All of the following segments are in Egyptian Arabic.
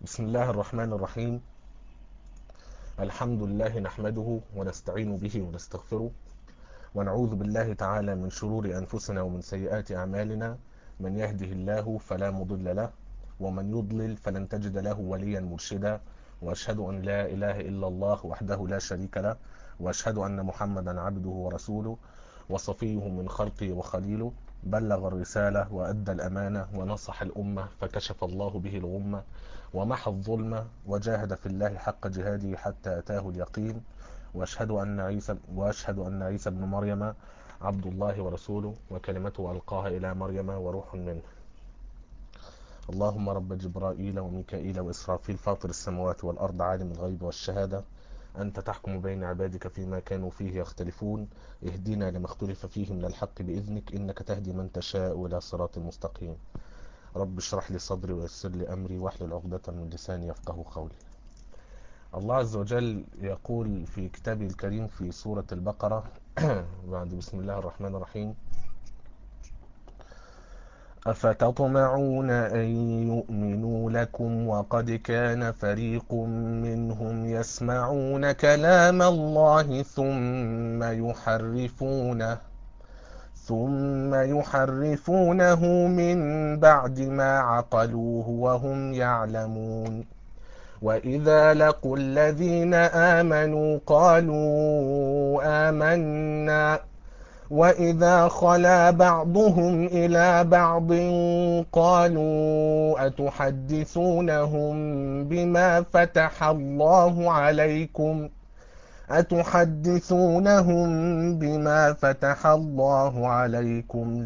بسم الله الرحمن الرحيم الحمد لله نحمده ونستعين به ونستغفره ونعوذ بالله تعالى من شرور أنفسنا ومن سيئات أعمالنا من يهده الله فلا مضل له ومن يضلل فلن تجد له وليا مرشدا وأشهد أن لا إله إلا الله وحده لا شريك له وأشهد أن محمدا عبده ورسوله وصفيه من خلقه وخليله بلغ الرسالة وأدى الأمانة ونصح الأمة فكشف الله به الغمة ومحى الظلمة وجاهد في الله حق جهاده حتى أتاه اليقين وأشهد أن عيسى وأشهد أن عيسى ابن مريم عبد الله ورسوله وكلمته ألقاها إلى مريم وروح منه اللهم رب جبرائيل وميكائيل وإسرافيل فاطر السماوات والأرض عالم الغيب والشهادة أنت تحكم بين عبادك فيما كانوا فيه يختلفون اهدنا لما اختلف فيه من الحق بإذنك إنك تهدي من تشاء إلى صراط مستقيم رب اشرح لي صدري ويسر لي أمري واحلل عقدة من لساني يفقه قولي الله عز وجل يقول في كتابه الكريم في سورة البقرة بعد بسم الله الرحمن الرحيم أفتطمعون أن يؤمنوا لكم وقد كان فريق منهم يسمعون كلام الله ثم يحرفونه ثم يحرفونه من بعد ما عقلوه وهم يعلمون وإذا لقوا الذين آمنوا قالوا آمنا وإذا خلا بعضهم إلى بعض قالوا أتحدثونهم بما فتح الله عليكم أتحدثونهم بما فتح الله عليكم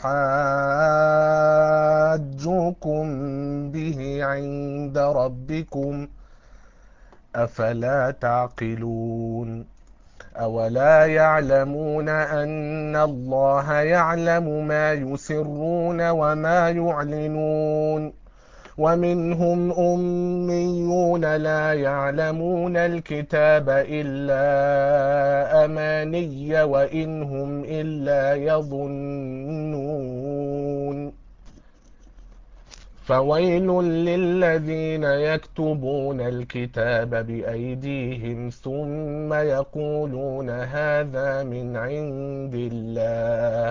ليحاجوكم به عند ربكم أفلا تعقلون أولا يعلمون أن الله يعلم ما يسرون وما يعلنون ومنهم أميون لا يعلمون الكتاب إلا أماني وإن هم إلا يظنون فويل للذين يكتبون الكتاب بأيديهم ثم يقولون هذا من عند الله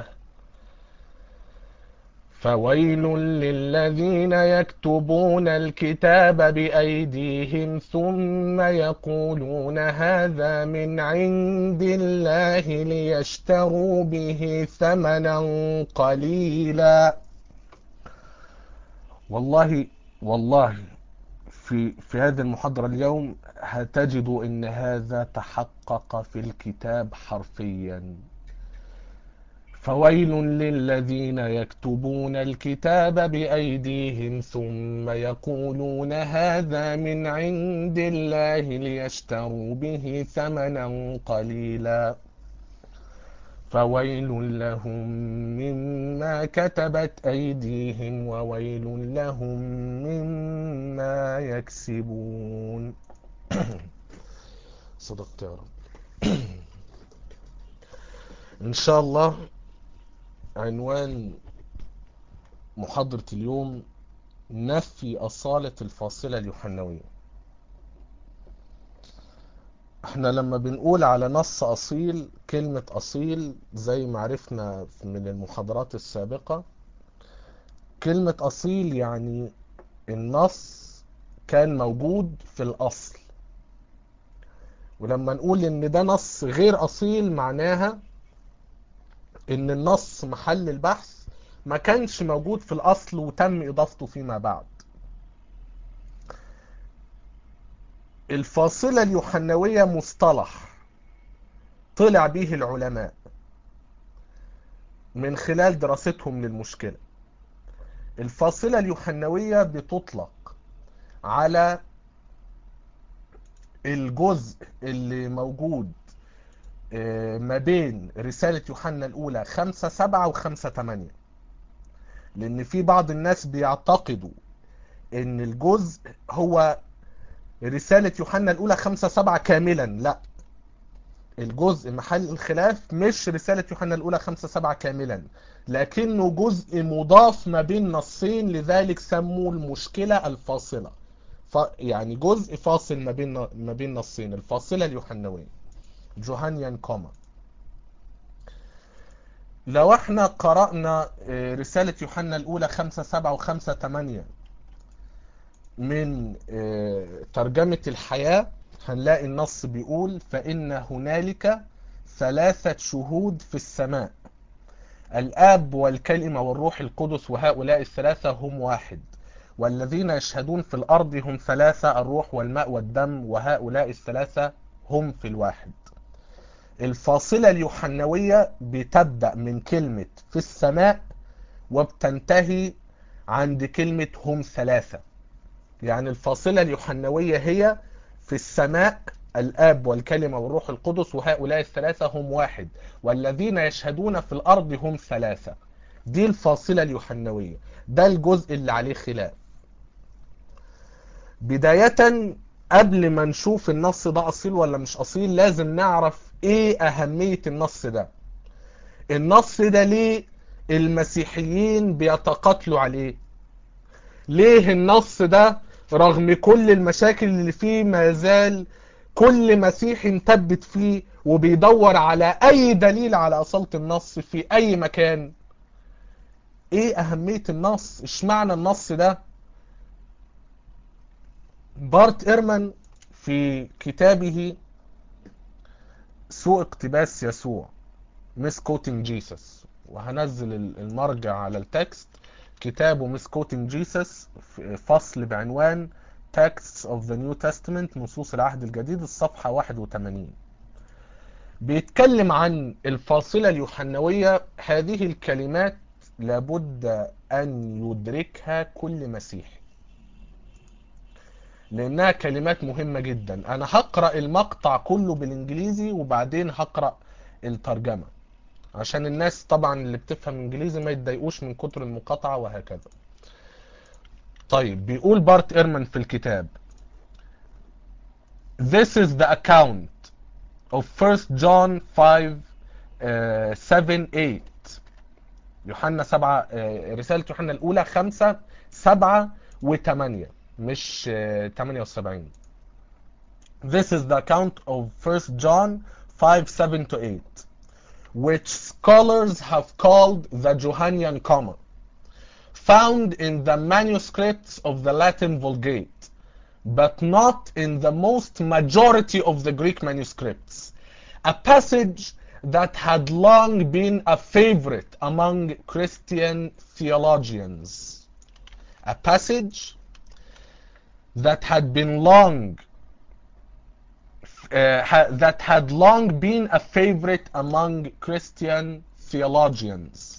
فويل للذين يكتبون الكتاب بأيديهم ثم يقولون هذا من عند الله ليشتروا به ثمنا قليلا والله والله في في هذه المحاضرة اليوم هتجدوا ان هذا تحقق في الكتاب حرفيا فويل للذين يكتبون الكتاب بأيديهم ثم يقولون هذا من عند الله ليشتروا به ثمنا قليلا فويل لهم مما كتبت أيديهم وويل لهم مما يكسبون صدقت يا رب إن شاء الله عنوان محاضرة اليوم نفي أصالة الفاصلة اليوحنوية احنا لما بنقول على نص أصيل كلمة أصيل زي ما عرفنا من المحاضرات السابقة كلمة أصيل يعني النص كان موجود في الأصل ولما نقول ان ده نص غير أصيل معناها ان النص محل البحث ما كانش موجود في الاصل وتم اضافته فيما بعد الفاصلة اليوحنوية مصطلح طلع به العلماء من خلال دراستهم للمشكلة الفاصلة اليوحنوية بتطلق على الجزء اللي موجود ما بين رسالة يوحنا الأولى خمسة سبعة وخمسة تمانية لأن في بعض الناس بيعتقدوا إن الجزء هو رسالة يوحنا الأولى خمسة سبعة كاملا لا الجزء محل الخلاف مش رسالة يوحنا الأولى خمسة سبعة كاملا لكنه جزء مضاف ما بين نصين لذلك سموا المشكلة الفاصلة ف... يعني جزء فاصل ما بين ما بين نصين الفاصلة اليوحنوية جوهانيان كوما لو احنا قرأنا رسالة يوحنا الأولى خمسة سبعة وخمسة تمانية من ترجمة الحياة هنلاقي النص بيقول فإن هنالك ثلاثة شهود في السماء الآب والكلمة والروح القدس وهؤلاء الثلاثة هم واحد والذين يشهدون في الأرض هم ثلاثة الروح والماء والدم وهؤلاء الثلاثة هم في الواحد الفاصلة اليوحنوية بتبدأ من كلمة في السماء وبتنتهي عند كلمة هم ثلاثة يعني الفاصلة اليوحنوية هي في السماء الآب والكلمة والروح القدس وهؤلاء الثلاثة هم واحد والذين يشهدون في الأرض هم ثلاثة دي الفاصلة اليوحنوية ده الجزء اللي عليه خلاف بداية قبل ما نشوف النص ده أصيل ولا مش أصيل لازم نعرف إيه أهمية النص ده النص ده ليه المسيحيين بيتقاتلوا عليه ليه النص ده رغم كل المشاكل اللي فيه ما زال كل مسيحي مثبت فيه وبيدور على اي دليل على اصالة النص في اي مكان ايه اهمية النص اشمعنى النص ده بارت ايرمان في كتابه سوء اقتباس يسوع مس كوتنج جيسس وهنزل المرجع على التكست كتابه مس كوتنج جيسس فصل بعنوان Texts of the New Testament نصوص العهد الجديد الصفحة 81 بيتكلم عن الفاصلة اليوحنوية هذه الكلمات لابد أن يدركها كل مسيحي لأنها كلمات مهمة جدا أنا هقرأ المقطع كله بالإنجليزي وبعدين هقرأ الترجمة عشان الناس طبعا اللي بتفهم إنجليزي ما يتضايقوش من كتر المقاطعة وهكذا طيب بيقول بارت إيرمان في الكتاب This is the account of 1 John 5 uh, 7 8 يوحنا 7 uh, رسالة يوحنا الأولى 5 7 و8 مش uh, 78 This is the account of 1 John 5 7 to 8 which scholars have called the Johannian comma found in the manuscripts of the Latin Vulgate, but not in the most majority of the Greek manuscripts. A passage that had long been a favorite among Christian theologians. A passage that had been long uh, ha that had long been a favorite among Christian theologians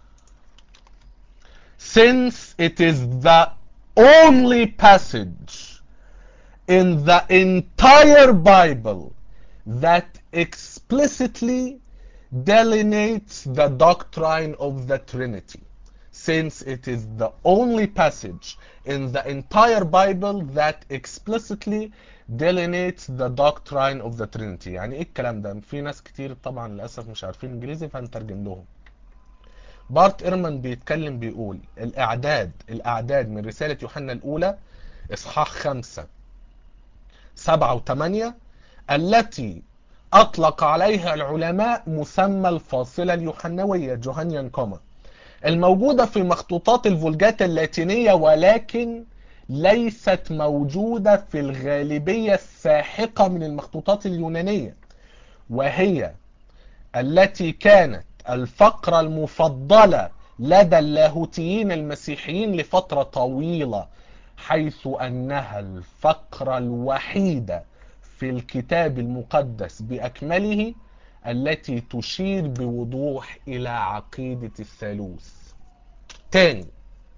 since it is the only passage in the entire Bible that explicitly delineates the doctrine of the Trinity. Since it is the only passage in the entire Bible that explicitly delineates the doctrine of the Trinity. يعني ايه الكلام ده؟ في ناس كتير طبعا للأسف مش عارفين انجليزي فهنترجم لهم. بارت إيرمان بيتكلم بيقول الإعداد الأعداد من رسالة يوحنا الأولى إصحاح خمسة سبعة وثمانية التي أطلق عليها العلماء مسمى الفاصلة اليوحنوية جوهانيان كوما الموجودة في مخطوطات الفولجات اللاتينية ولكن ليست موجودة في الغالبية الساحقة من المخطوطات اليونانية وهي التي كانت الفقرة المفضلة لدى اللاهوتيين المسيحيين لفترة طويلة حيث أنها الفقرة الوحيدة في الكتاب المقدس بأكمله التي تشير بوضوح إلى عقيدة الثالوث تاني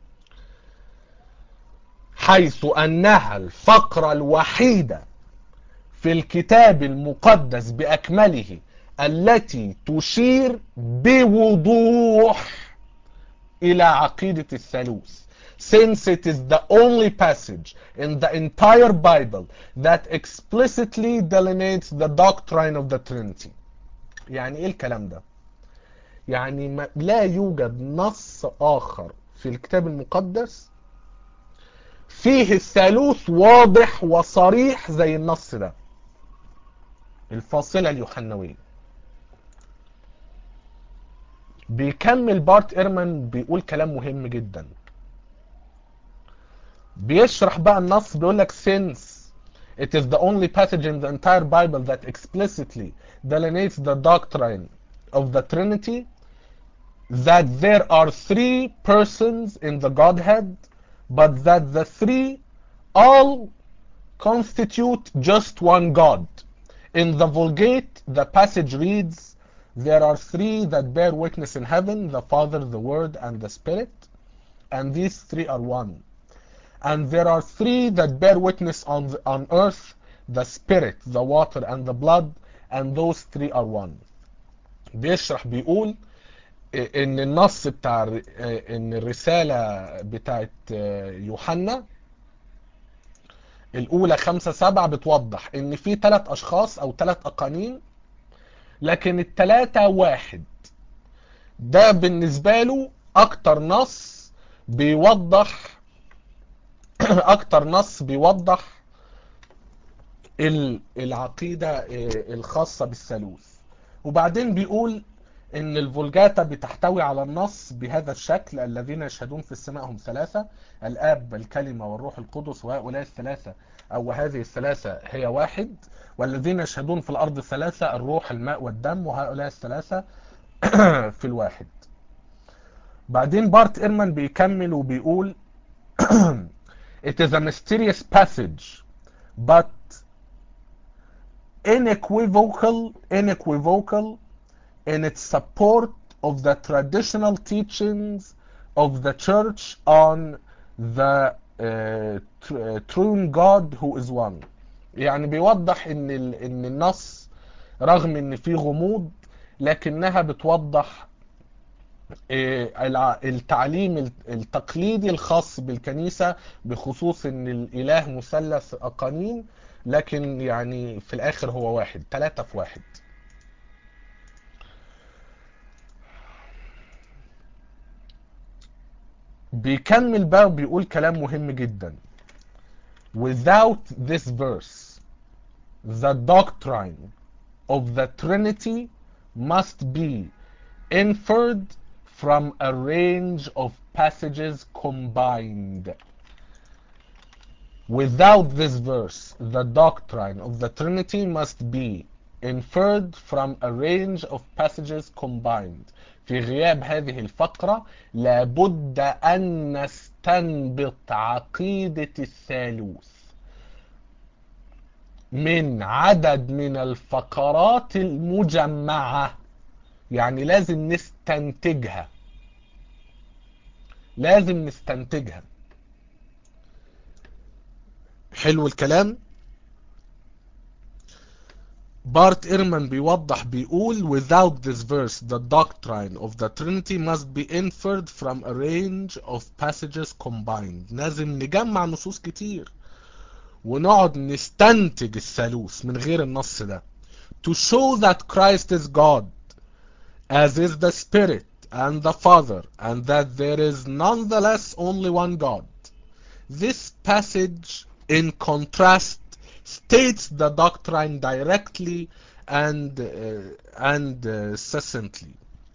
حيث أنها الفقرة الوحيدة في الكتاب المقدس بأكمله التي تشير بوضوح إلى عقيدة الثالوث since it is the only passage in the entire Bible that explicitly delineates the doctrine of the Trinity. يعني ايه الكلام ده؟ يعني ما لا يوجد نص آخر في الكتاب المقدس فيه الثالوث واضح وصريح زي النص ده الفاصلة اليوحنوية بيكمل بارت ايرمان بيقول كلام مهم جدا بيشرح بقى النص بيقول لك since it is the only passage in the entire Bible that explicitly delineates the doctrine of the Trinity that there are three persons in the Godhead but that the three all constitute just one God. In the Vulgate, the passage reads, There are three that bear witness in heaven the Father, the Word, and the Spirit, and these three are one. And there are three that bear witness on, the, on earth the Spirit, the water, and the blood, and those three are one. بيشرح بيقول ان النص بتاع ان الرسالة بتاعت يوحنا الاولى خمسة سبعة بتوضح ان في ثلاث اشخاص او ثلاث اقانيم لكن الثلاثة واحد ده بالنسبة له اكتر نص بيوضح اكتر نص بيوضح العقيدة الخاصة بالثالوث وبعدين بيقول ان الفولجاتا بتحتوي على النص بهذا الشكل الذين يشهدون في السماء هم ثلاثة الاب الكلمة والروح القدس وهؤلاء الثلاثة او هذه الثلاثة هي واحد والذين يشهدون في الارض ثلاثة الروح الماء والدم وهؤلاء الثلاثة في الواحد بعدين بارت ايرمان بيكمل وبيقول It is a mysterious passage but unequivocal unequivocal in its support of the traditional teachings of the church on the uh, true God who is one يعني بيوضح ان ان النص رغم ان فيه غموض لكنها بتوضح التعليم التقليدي الخاص بالكنيسة بخصوص ان الاله مثلث اقانيم لكن يعني في الاخر هو واحد ثلاثة في واحد بيكمل بقى بيقول كلام مهم جدا without this verse the doctrine of the Trinity must be inferred from a range of passages combined without this verse the doctrine of the Trinity must be inferred from a range of passages combined في غياب هذه الفقرة لابد أن نستنبط عقيدة الثالوث من عدد من الفقرات المجمعة يعني لازم نستنتجها لازم نستنتجها حلو الكلام بارت إيرمان بيوضح بيقول without this verse the doctrine of the Trinity must be inferred from a range of passages combined لازم نجمع نصوص كتير ونقعد نستنتج الثالوث من غير النص ده to show that Christ is God as is the Spirit and the Father and that there is nonetheless only one God this passage in contrast states the doctrine directly and uh, and uh, succinctly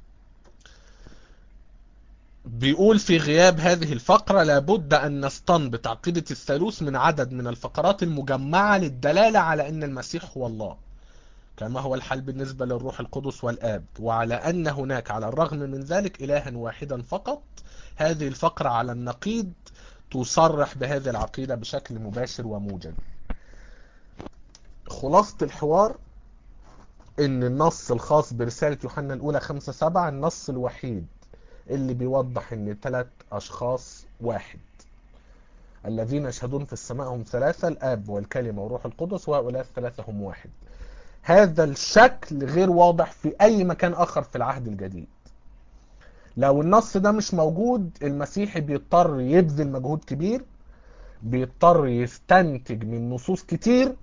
بيقول في غياب هذه الفقرة لابد أن نستنبط عقيدة الثالوث من عدد من الفقرات المجمعة للدلالة على أن المسيح هو الله كما هو الحال بالنسبة للروح القدس والآب وعلى أن هناك على الرغم من ذلك إلها واحدا فقط هذه الفقرة على النقيض تصرح بهذه العقيدة بشكل مباشر وموجز خلاصة الحوار ان النص الخاص برسالة يوحنا الاولى خمسة سبعة النص الوحيد اللي بيوضح ان ثلاث اشخاص واحد الذين يشهدون في السماء هم ثلاثة الاب والكلمة وروح القدس وهؤلاء الثلاثة هم واحد هذا الشكل غير واضح في اي مكان اخر في العهد الجديد لو النص ده مش موجود المسيحي بيضطر يبذل مجهود كبير بيضطر يستنتج من نصوص كتير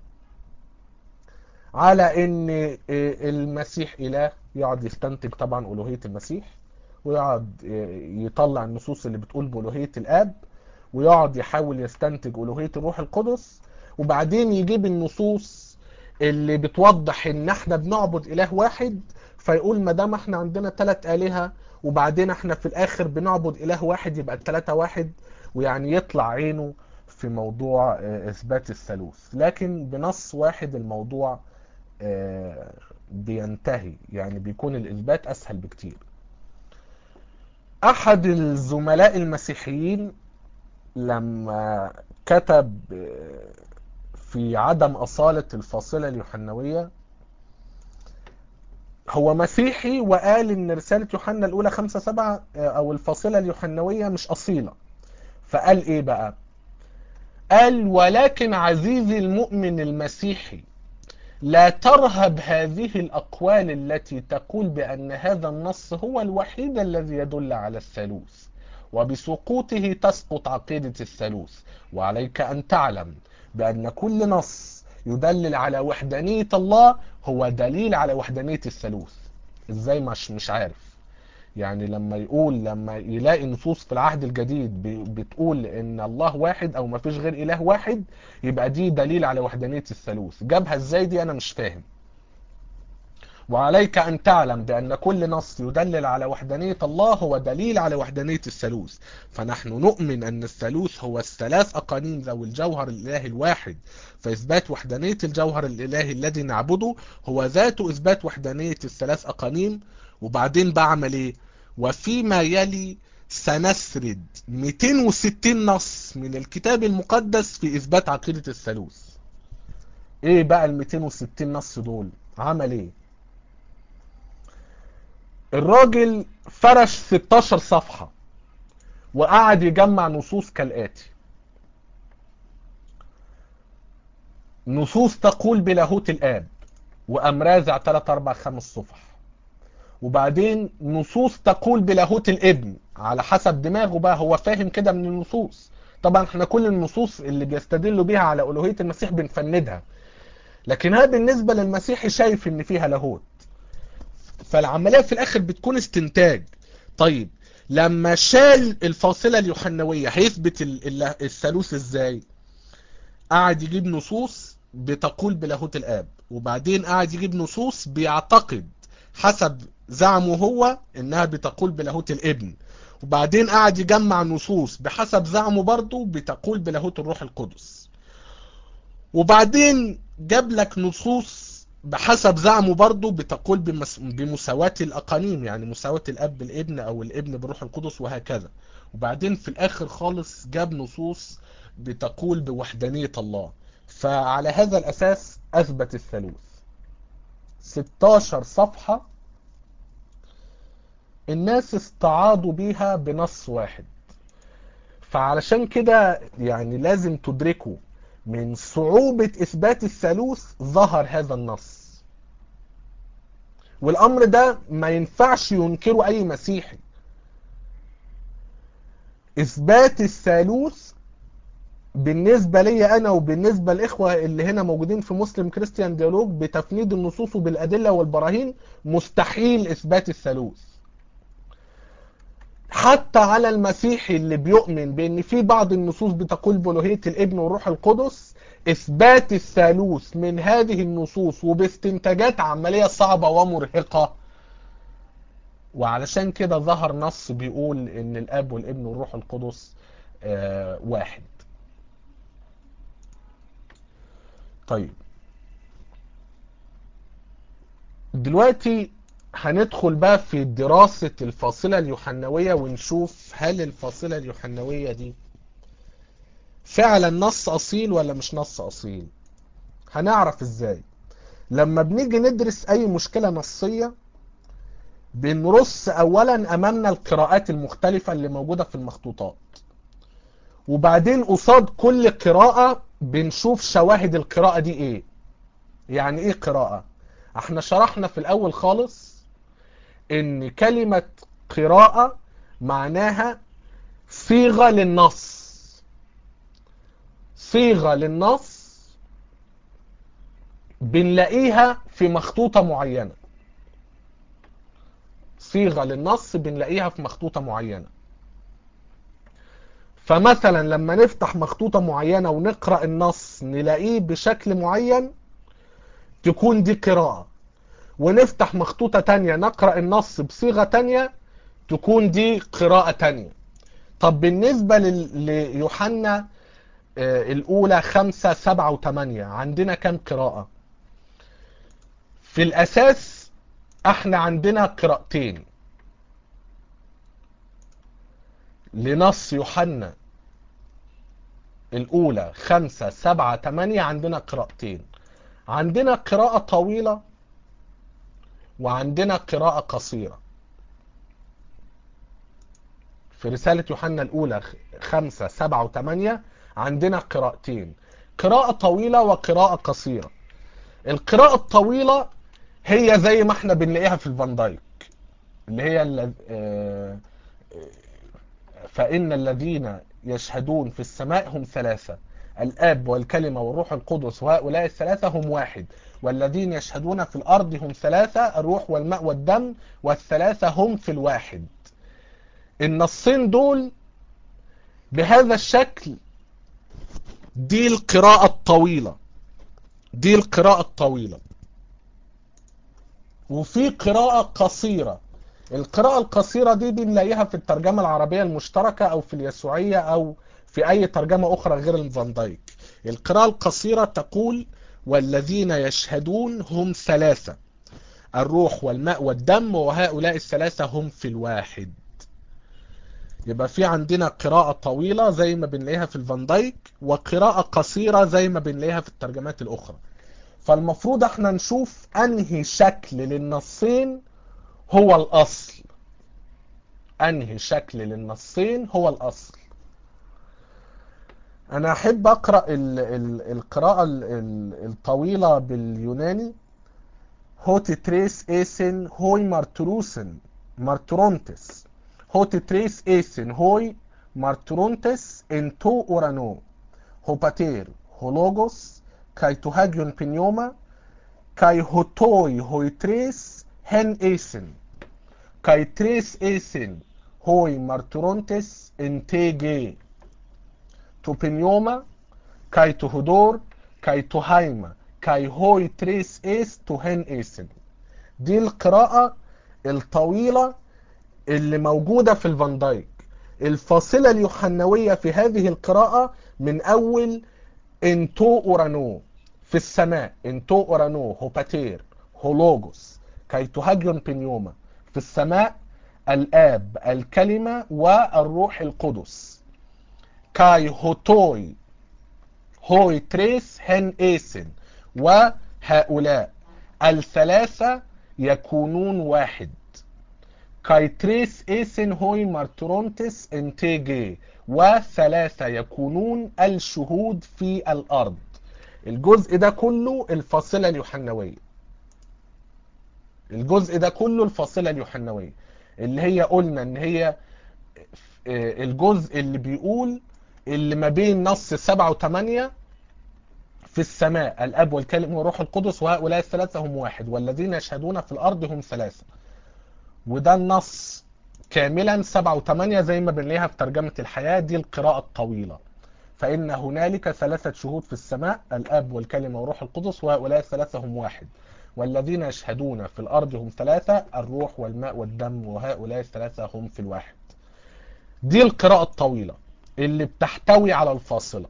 على ان المسيح اله يقعد يستنتج طبعا الوهية المسيح ويقعد يطلع النصوص اللي بتقول بألوهية الاب ويقعد يحاول يستنتج ألوهية الروح القدس وبعدين يجيب النصوص اللي بتوضح ان احنا بنعبد اله واحد فيقول ما دام احنا عندنا ثلاث آلهة وبعدين احنا في الاخر بنعبد اله واحد يبقى الثلاثة واحد ويعني يطلع عينه في موضوع اثبات الثالوث لكن بنص واحد الموضوع بينتهي يعني بيكون الاثبات اسهل بكتير احد الزملاء المسيحيين لما كتب في عدم اصالة الفاصلة اليوحنوية هو مسيحي وقال ان رسالة يوحنا الاولى خمسة سبعة او الفاصلة اليوحنوية مش اصيلة فقال ايه بقى قال ولكن عزيزي المؤمن المسيحي لا ترهب هذه الأقوال التي تقول بأن هذا النص هو الوحيد الذي يدل على الثالوث وبسقوطه تسقط عقيدة الثالوث وعليك أن تعلم بأن كل نص يدلل على وحدانية الله هو دليل على وحدانية الثالوث ازاي مش مش عارف يعني لما يقول لما يلاقي نصوص في العهد الجديد بتقول ان الله واحد او ما فيش غير اله واحد يبقى دي دليل على وحدانية الثالوث جابها ازاي دي انا مش فاهم وعليك ان تعلم بان كل نص يدلل على وحدانية الله هو دليل على وحدانية الثالوث فنحن نؤمن ان الثالوث هو الثلاث اقانيم ذوي الجوهر الالهي الواحد فاثبات وحدانية الجوهر الالهي الذي نعبده هو ذات اثبات وحدانية الثلاث اقانيم وبعدين بعمل ايه وفيما يلي سنسرد 260 نص من الكتاب المقدس في اثبات عقيدة الثالوث ايه بقى ال 260 نص دول عمل ايه الراجل فرش 16 صفحة وقعد يجمع نصوص كالآتي نصوص تقول بلاهوت الآب وقام رازع 3 4 5 صفح وبعدين نصوص تقول بلاهوت الابن على حسب دماغه بقى هو فاهم كده من النصوص طبعا احنا كل النصوص اللي بيستدلوا بيها على ألوهية المسيح بنفندها لكن هذا بالنسبة للمسيحي شايف ان فيها لاهوت فالعملية في الاخر بتكون استنتاج طيب لما شال الفاصلة اليوحنوية هيثبت الثالوث ازاي قعد يجيب نصوص بتقول بلاهوت الاب وبعدين قعد يجيب نصوص بيعتقد حسب زعمه هو انها بتقول بلاهوت الابن وبعدين قعد يجمع نصوص بحسب زعمه برضه بتقول بلاهوت الروح القدس وبعدين جاب لك نصوص بحسب زعمه برضه بتقول بمس... بمساواة الأقانيم يعني مساواة الأب بالابن أو الابن بالروح القدس وهكذا وبعدين في الآخر خالص جاب نصوص بتقول بوحدانية الله فعلى هذا الأساس أثبت الثالوث 16 صفحة الناس استعاضوا بيها بنص واحد فعلشان كده يعني لازم تدركوا من صعوبة إثبات الثالوث ظهر هذا النص والأمر ده ما ينفعش ينكره أي مسيحي إثبات الثالوث بالنسبة لي أنا وبالنسبة للإخوة اللي هنا موجودين في مسلم كريستيان ديالوج بتفنيد النصوص وبالأدلة والبراهين مستحيل إثبات الثالوث حتى على المسيحي اللي بيؤمن بان في بعض النصوص بتقول بألوهية الابن والروح القدس اثبات الثالوث من هذه النصوص وباستنتاجات عملية صعبة ومرهقة وعلشان كده ظهر نص بيقول ان الاب والابن والروح القدس آه واحد طيب دلوقتي هندخل بقى في دراسة الفاصلة اليوحنوية ونشوف هل الفاصلة اليوحنوية دي فعلا نص أصيل ولا مش نص أصيل هنعرف ازاي لما بنيجي ندرس أي مشكلة نصية بنرص أولا أمامنا القراءات المختلفة اللي موجودة في المخطوطات وبعدين قصاد كل قراءة بنشوف شواهد القراءة دي ايه يعني ايه قراءة احنا شرحنا في الأول خالص ان كلمة قراءة معناها صيغة للنص صيغة للنص بنلاقيها في مخطوطة معينة صيغة للنص بنلاقيها في مخطوطة معينة فمثلا لما نفتح مخطوطة معينة ونقرأ النص نلاقيه بشكل معين تكون دي قراءة ونفتح مخطوطة تانية نقرأ النص بصيغة تانية تكون دي قراءة تانية طب بالنسبة لل- ليوحنا آه، الأولى خمسة سبعة وثمانية عندنا كم قراءة في الأساس احنا عندنا قراءتين لنص يوحنا الأولى خمسة سبعة تمانية عندنا قراءتين عندنا قراءة طويلة وعندنا قراءة قصيرة في رسالة يوحنا الأولى خمسة سبعة وثمانية عندنا قراءتين قراءة طويلة وقراءة قصيرة القراءة الطويلة هي زي ما احنا بنلاقيها في الفان دايك اللي هي الل- آه، فإن الذين يشهدون في السماء هم ثلاثة الآب والكلمة والروح القدس وهؤلاء الثلاثة هم واحد والذين يشهدون في الأرض هم ثلاثة الروح والماء والدم والثلاثة هم في الواحد النصين دول بهذا الشكل دي القراءة الطويلة دي القراءة الطويلة وفي قراءة قصيرة القراءة القصيرة دي بنلاقيها في الترجمة العربية المشتركة أو في اليسوعية أو في أي ترجمة أخرى غير الفان دايك القراءة القصيرة تقول والذين يشهدون هم ثلاثة الروح والماء والدم وهؤلاء الثلاثة هم في الواحد يبقى في عندنا قراءة طويلة زي ما بنلاقيها في الفان دايك وقراءة قصيرة زي ما bنلاقيها في الترجمات الأخرى فالمفروض احنا نشوف أنهي شكل للنصين هو الأصل أنهي شكل للنصين هو الأصل أنا أحب أقرأ ال ال القراءة ال ال الطويلة باليوناني هوتي تريس ايسن هوي مارتروسن مارترونتس هوتي تريس ايسن هوي مارترونتس ان تو اورانو هوباتير هولوجوس كاي توهاجيون بنيوما كاي هوتوي هوي تريس هن ايسن كاي تريس ايسن هوي مارترونتس ان تيجي تو بنيوما كاي تهدور كاي تهايما كاي هوي تريس ايس تو هن ايسن دي القراءة الطويلة اللي موجودة في الفان دايك الفاصلة اليوحنوية في هذه القراءة من أول انتو أورانو في السماء انتو أورانو هوباتير هولوجوس كي تهاجيون بنيوما في السماء الآب الكلمة والروح القدس كاي هوتوي هوي تريس هن ايسن وهؤلاء الثلاثة يكونون واحد كاي تريس ايسن هوي مارترونتس انتيجي وثلاثة يكونون الشهود في الأرض الجزء ده كله الفاصلة اليوحنوية الجزء ده كله الفاصلة اليوحنوية اللي هي قلنا ان هي الجزء اللي بيقول اللي ما بين نص سبعة وثمانية في السماء الأب والكلمة والروح القدس وهؤلاء الثلاثة هم واحد والذين يشهدون في الأرض هم ثلاثة وده النص كاملا سبعة وثمانية زي ما بنلاقيها في ترجمة الحياة دي القراءة الطويلة فإن هنالك ثلاثة شهود في السماء الأب والكلمة والروح القدس وهؤلاء الثلاثة هم واحد والذين يشهدون في الأرض هم ثلاثة الروح والماء والدم وهؤلاء الثلاثة هم في الواحد دي القراءة الطويلة اللي بتحتوي على الفاصلة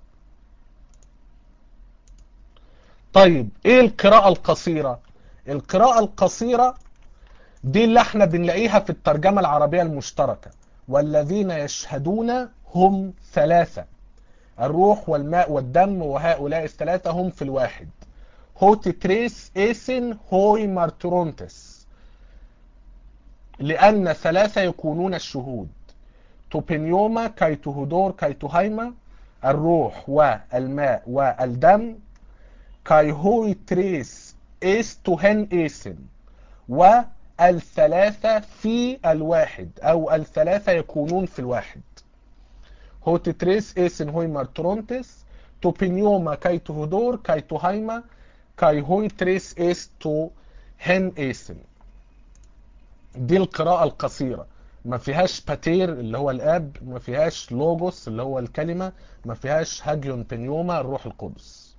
طيب ايه القراءة القصيرة القراءة القصيرة دي اللي احنا بنلاقيها في الترجمة العربية المشتركة والذين يشهدون هم ثلاثة الروح والماء والدم وهؤلاء الثلاثة هم في الواحد هوتي تريس ايسن هوي مارترونتس لأن ثلاثة يكونون الشهود توبينيوما كي تهدور كي تهيما الروح والماء والدم كي هوي تريس ايس تهن ايسن والثلاثة في الواحد أو الثلاثة يكونون في الواحد هوتي تريس ايسن هوي مارترونتس توبينيوما كي تهدور كي تهيما كي هوي تريس ايس تو هن ايسن دي القراءة القصيرة ما فيهاش باتير اللي هو الاب ما فيهاش لوجوس اللي هو الكلمة ما فيهاش هاجيون بنيوما الروح القدس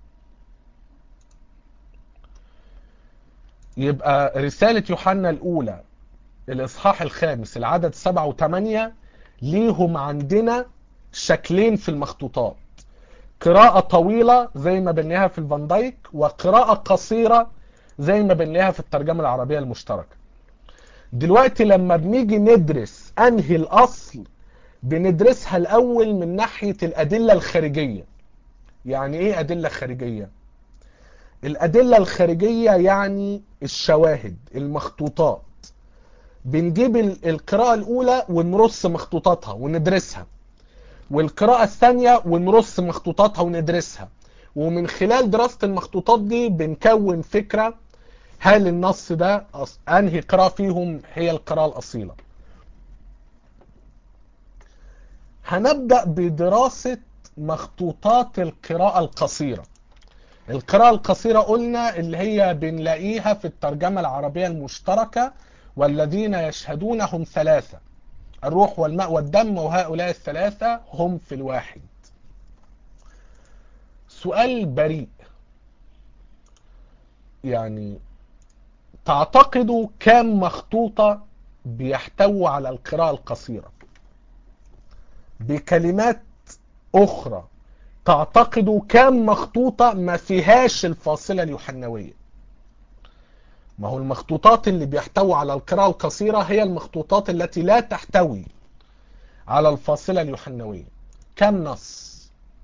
يبقى رسالة يوحنا الأولى الإصحاح الخامس العدد سبعة وثمانية ليهم عندنا شكلين في المخطوطات قراءة طويلة زي ما بنلاقيها في الفان دايك وقراءة قصيرة زي ما بنلاقيها في الترجمة العربية المشتركة دلوقتي لما بنيجي ندرس أنهي الأصل بندرسها الأول من ناحية الأدلة الخارجية يعني إيه أدلة خارجية؟ الأدلة الخارجية يعني الشواهد المخطوطات بنجيب القراءة الأولى ونرص مخطوطاتها وندرسها والقراءة الثانية ونرص مخطوطاتها وندرسها ومن خلال دراسة المخطوطات دي بنكون فكرة هل النص ده أنهي قراءة فيهم هي القراءة الأصيلة هنبدأ بدراسة مخطوطات القراءة القصيرة القراءة القصيرة قلنا اللي هي بنلاقيها في الترجمة العربية المشتركة والذين يشهدونهم ثلاثة الروح والماء والدم وهؤلاء الثلاثة هم في الواحد سؤال بريء يعني تعتقدوا كام مخطوطة بيحتوي على القراءة القصيرة بكلمات أخرى تعتقدوا كام مخطوطة ما فيهاش الفاصلة اليوحنوية ما هو المخطوطات اللي بيحتوي على القراءة القصيرة هي المخطوطات التي لا تحتوي على الفاصلة اليوحنوية كم نص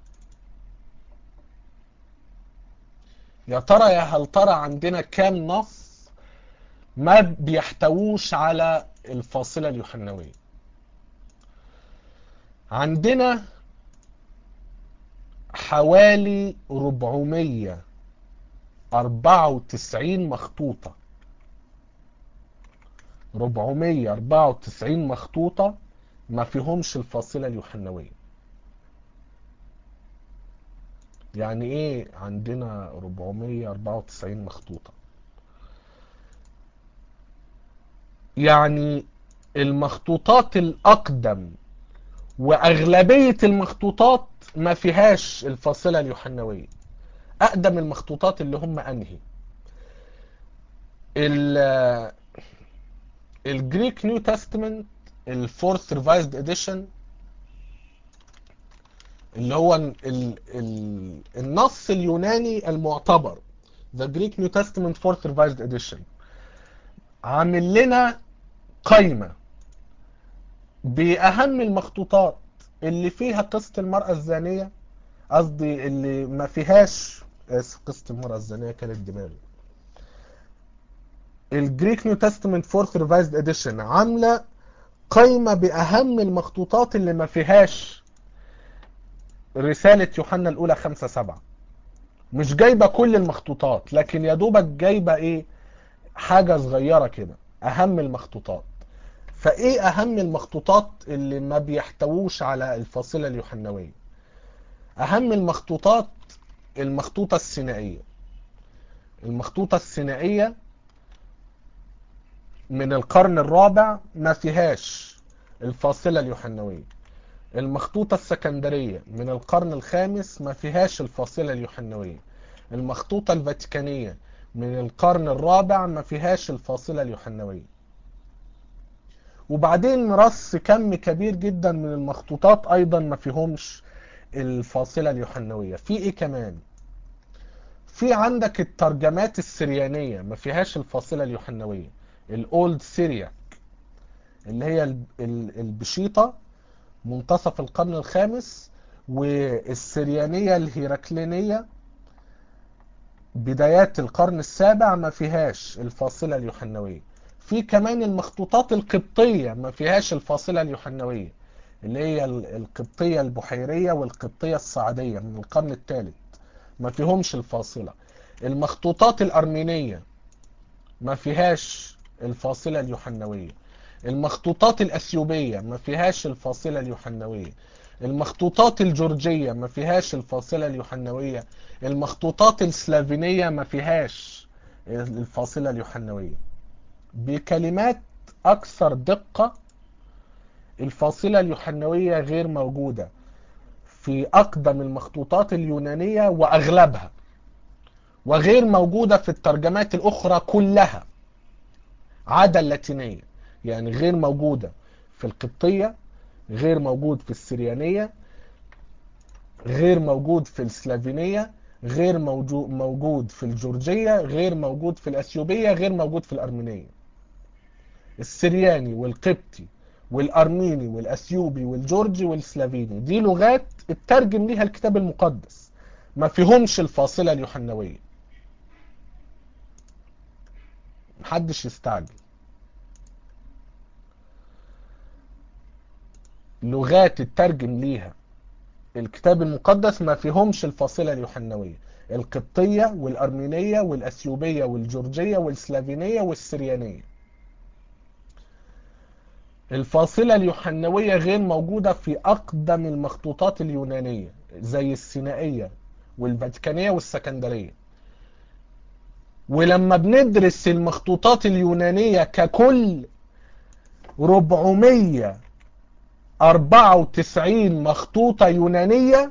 يا ترى يا هل ترى عندنا كام نص ما بيحتووش على الفاصلة اليوحنوية عندنا حوالي 494 مخطوطة 494 مخطوطة ما فيهمش الفاصلة اليوحنوية يعني ايه عندنا 494 مخطوطة يعني المخطوطات الأقدم وأغلبية المخطوطات ما فيهاش الفاصلة اليوحنوية أقدم المخطوطات اللي هم أنهي الجريك نيو تestament الفورث ريفايزد اديشن اللي هو ال ال النص اليوناني المعتبر The Greek New Testament Fourth Revised Edition عامل لنا قائمة بأهم المخطوطات اللي فيها قصة المرأة الزانية قصدي اللي ما فيهاش قصة المرأة الزانية كانت دماغي الجريك نيو تestament فورث ريفايزد اديشن عاملة قائمة بأهم المخطوطات اللي ما فيهاش رسالة يوحنا الأولى خمسة سبعة مش جايبة كل المخطوطات لكن يا دوبك جايبة ايه حاجة صغيرة كده أهم المخطوطات فايه أهم المخطوطات اللي ما بيحتووش على الفاصلة اليوحنوية أهم المخطوطات المخطوطة السينائية المخطوطة السينائية من القرن الرابع ما فيهاش الفاصلة اليوحنوية المخطوطة السكندرية من القرن الخامس ما فيهاش الفاصلة اليوحنوية المخطوطة الفاتيكانية من القرن الرابع ما فيهاش الفاصلة اليوحنوية وبعدين رص كم كبير جدا من المخطوطات ايضا ما فيهمش الفاصلة اليوحنوية في ايه كمان في عندك الترجمات السريانية ما فيهاش الفاصلة اليوحنوية الاولد سيرياك اللي هي البشيطة منتصف القرن الخامس والسريانية الهيراكلينية بدايات القرن السابع ما فيهاش الفاصلة اليوحنوية في كمان المخطوطات القبطية ما فيهاش الفاصلة اليوحنوية اللي هي القبطية البحيرية والقبطية الصعيدية من القرن الثالث ما فيهمش الفاصلة المخطوطات الأرمينية ما فيهاش الفاصلة اليوحنوية المخطوطات الأثيوبية ما فيهاش الفاصلة اليوحنوية المخطوطات الجورجية ما فيهاش الفاصلة اليوحنوية المخطوطات السلافينية ما فيهاش الفاصلة اليوحنوية بكلمات أكثر دقة الفاصلة اليوحنوية غير موجودة في أقدم المخطوطات اليونانية وأغلبها وغير موجودة في الترجمات الأخرى كلها عدا اللاتينية يعني غير موجودة في القبطية غير موجود في السريانية غير موجود في السلافينية غير موجود موجود في الجورجية غير موجود في الأثيوبية غير موجود في الأرمينية السرياني والقبطي والأرميني والأثيوبي والجورجي والسلافيني دي لغات اترجم ليها الكتاب المقدس ما فيهمش الفاصلة اليوحنوية محدش يستعجل لغات الترجم ليها الكتاب المقدس ما فيهمش الفاصلة اليوحنوية القبطية والأرمينية والأثيوبية والجورجية والسلافينية والسريانية الفاصلة اليوحنوية غير موجودة في أقدم المخطوطات اليونانية زي السينائية والفاتيكانية والسكندرية ولما بندرس المخطوطات اليونانية ككل 494 مخطوطة يونانية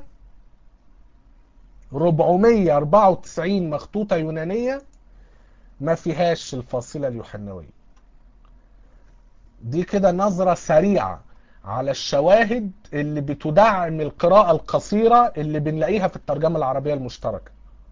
494 مخطوطة يونانية ما فيهاش الفاصلة اليوحنوية دي كده نظرة سريعة على الشواهد اللي بتدعم القراءة القصيرة اللي بنلاقيها في الترجمة العربية المشتركة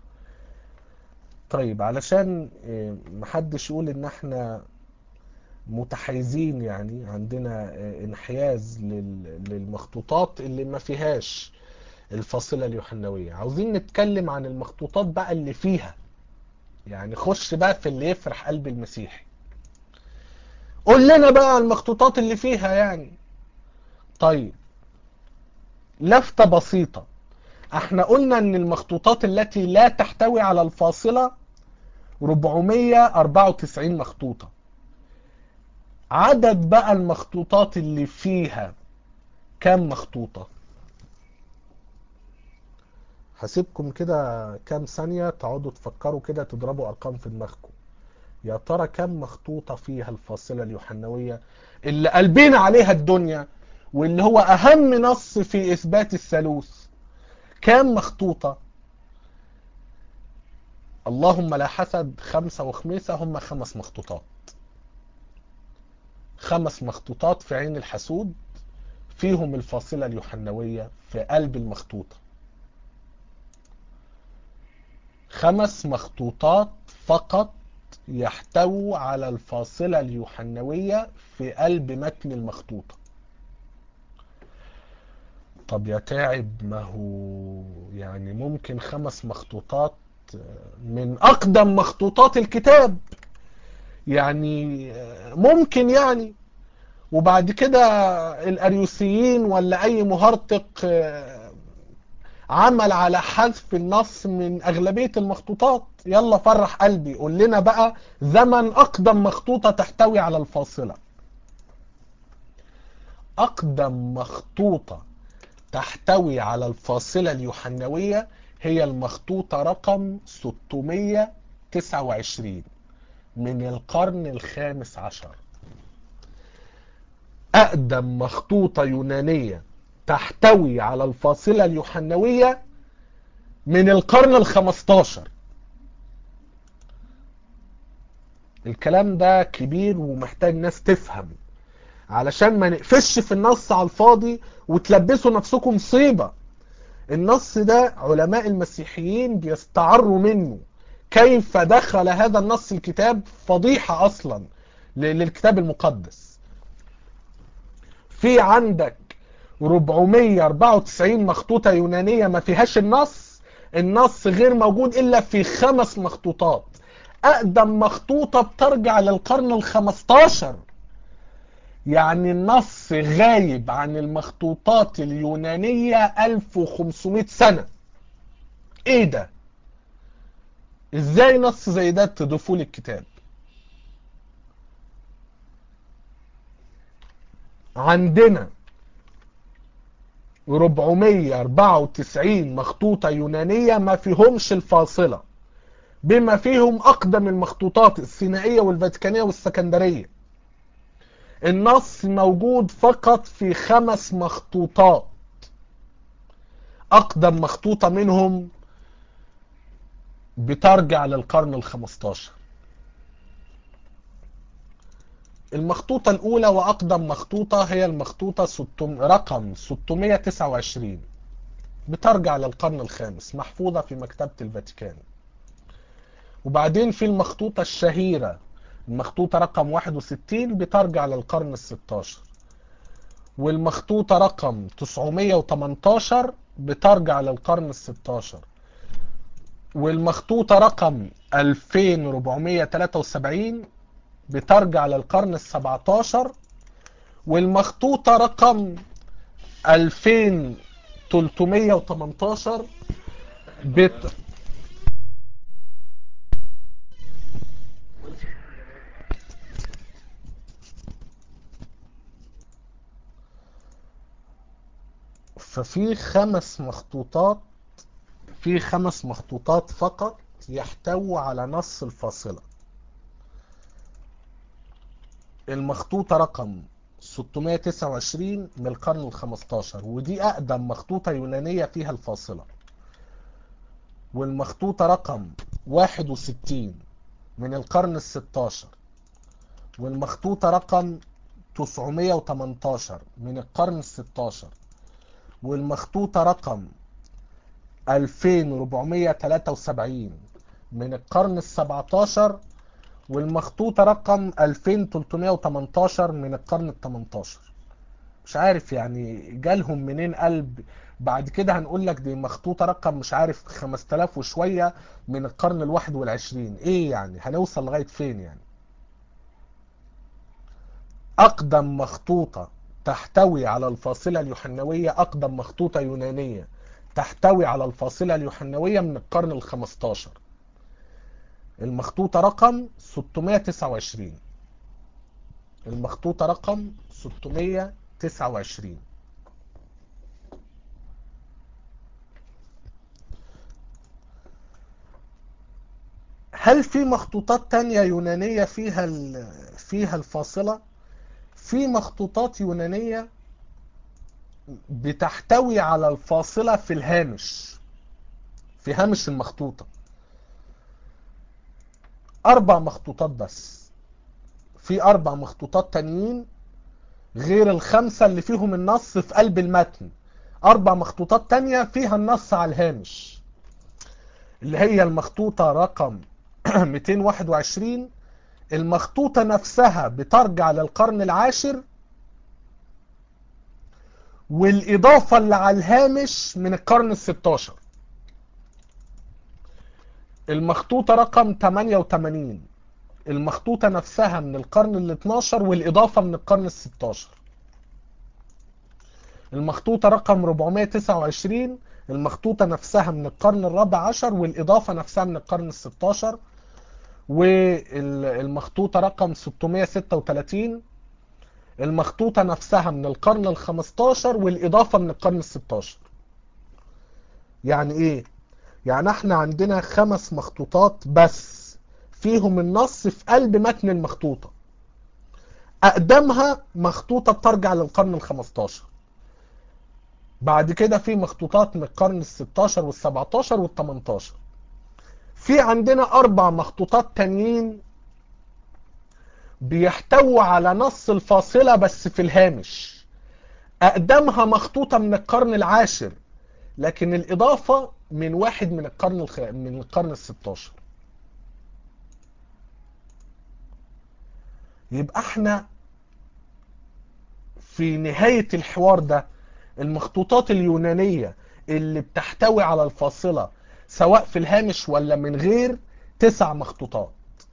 طيب علشان محدش يقول ان احنا متحيزين يعني عندنا انحياز للمخطوطات اللي ما فيهاش الفاصلة اليوحنوية عاوزين نتكلم عن المخطوطات بقى اللي فيها يعني خش بقى في اللي يفرح قلب المسيحي قول لنا بقى المخطوطات اللي فيها يعني طيب لفتة بسيطة احنا قلنا ان المخطوطات التي لا تحتوي على الفاصلة 494 مخطوطة عدد بقى المخطوطات اللي فيها كام مخطوطة هسيبكم كده كام ثانية تقعدوا تفكروا كده تضربوا ارقام في دماغكم يا ترى كم مخطوطة فيها الفاصلة اليوحنوية اللي قلبين عليها الدنيا واللي هو أهم نص في إثبات الثالوث كم مخطوطة اللهم لا حسد خمسة وخميسة هم خمس مخطوطات خمس مخطوطات في عين الحسود فيهم الفاصلة اليوحنوية في قلب المخطوطة خمس مخطوطات فقط يحتووا على الفاصلة اليوحنوية في قلب متن المخطوطة طب يا تعب ما هو يعني ممكن خمس مخطوطات من أقدم مخطوطات الكتاب يعني ممكن يعني وبعد كده الأريوسيين ولا أي مهرطق عمل على حذف النص من أغلبية المخطوطات يلا فرح قلبي قول لنا بقى زمن أقدم مخطوطة تحتوي على الفاصلة أقدم مخطوطة تحتوي على الفاصلة اليوحنوية هي المخطوطة رقم 629 من القرن الخامس عشر أقدم مخطوطة يونانية تحتوي على الفاصلة اليوحنوية من القرن الخمستاشر الكلام ده كبير ومحتاج ناس تفهم علشان ما نقفش في النص على الفاضي وتلبسوا نفسكم مصيبة النص ده علماء المسيحيين بيستعروا منه كيف دخل هذا النص الكتاب فضيحة أصلا للكتاب المقدس في عندك 494 مخطوطة يونانية ما فيهاش النص النص غير موجود إلا في خمس مخطوطات أقدم مخطوطة بترجع للقرن الخمستاشر يعني النص غايب عن المخطوطات اليونانية 1500 سنة ايه ده ازاي نص زي ده تضيفوه للكتاب عندنا 494 مخطوطة يونانية ما فيهمش الفاصلة بما فيهم أقدم المخطوطات السينائية والفاتيكانية والسكندرية النص موجود فقط في خمس مخطوطات أقدم مخطوطة منهم بترجع للقرن الخمستاشر المخطوطة الأولى وأقدم مخطوطة هي المخطوطة ستم... رقم 629 بترجع للقرن الخامس محفوظة في مكتبة الفاتيكان وبعدين في المخطوطة الشهيرة المخطوطة رقم 61 بترجع للقرن الستاشر والمخطوطة رقم 918 بترجع للقرن الستاشر والمخطوطة رقم 2473 بترجع للقرن السبعتاشر والمخطوطة رقم 2318 بت... ففي خمس مخطوطات في خمس مخطوطات فقط يحتوي على نص الفاصلة المخطوطة رقم 629 من القرن الخمستاشر ودي أقدم مخطوطة يونانية فيها الفاصلة والمخطوطة رقم 61 من القرن الستاشر والمخطوطة رقم 918 من القرن الستاشر والمخطوطة رقم 2473 من القرن السبعتاشر والمخطوطة رقم 2318 من القرن التمنتاشر مش عارف يعني جالهم منين قلب بعد كده هنقول لك دي مخطوطة رقم مش عارف 5000 وشوية من القرن الواحد والعشرين ايه يعني هنوصل لغاية فين يعني اقدم مخطوطة تحتوي على الفاصلة اليوحنوية اقدم مخطوطة يونانية تحتوي على الفاصلة اليوحنوية من القرن الخمستاشر المخطوطة رقم 629 المخطوطة رقم 629 هل في مخطوطات تانية يونانية فيها فيها الفاصلة؟ في مخطوطات يونانية بتحتوي على الفاصلة في الهامش في هامش المخطوطة أربع مخطوطات بس في أربع مخطوطات تانيين غير الخمسة اللي فيهم النص في قلب المتن أربع مخطوطات تانية فيها النص على الهامش اللي هي المخطوطة رقم 221 المخطوطة نفسها بترجع للقرن العاشر والإضافة اللي على الهامش من القرن الستاشر المخطوطة رقم 88 المخطوطة نفسها من القرن ال 12 والإضافة من القرن ال 16 المخطوطة رقم 429 المخطوطة نفسها من القرن الرابع عشر والإضافة نفسها من القرن ال 16 والمخطوطة رقم 636 المخطوطة نفسها من القرن ال 15 والإضافة من القرن ال 16 يعني إيه؟ يعني احنا عندنا خمس مخطوطات بس فيهم النص في قلب متن المخطوطة أقدمها مخطوطة ترجع للقرن ال 15 بعد كده في مخطوطات من القرن ال 16 وال 17 وال 18 في عندنا أربع مخطوطات تانيين بيحتووا على نص الفاصلة بس في الهامش أقدمها مخطوطة من القرن العاشر لكن الإضافة من واحد من القرن الخ... من القرن الستاشر يبقى احنا في نهاية الحوار ده المخطوطات اليونانية اللي بتحتوي على الفاصلة سواء في الهامش ولا من غير تسع مخطوطات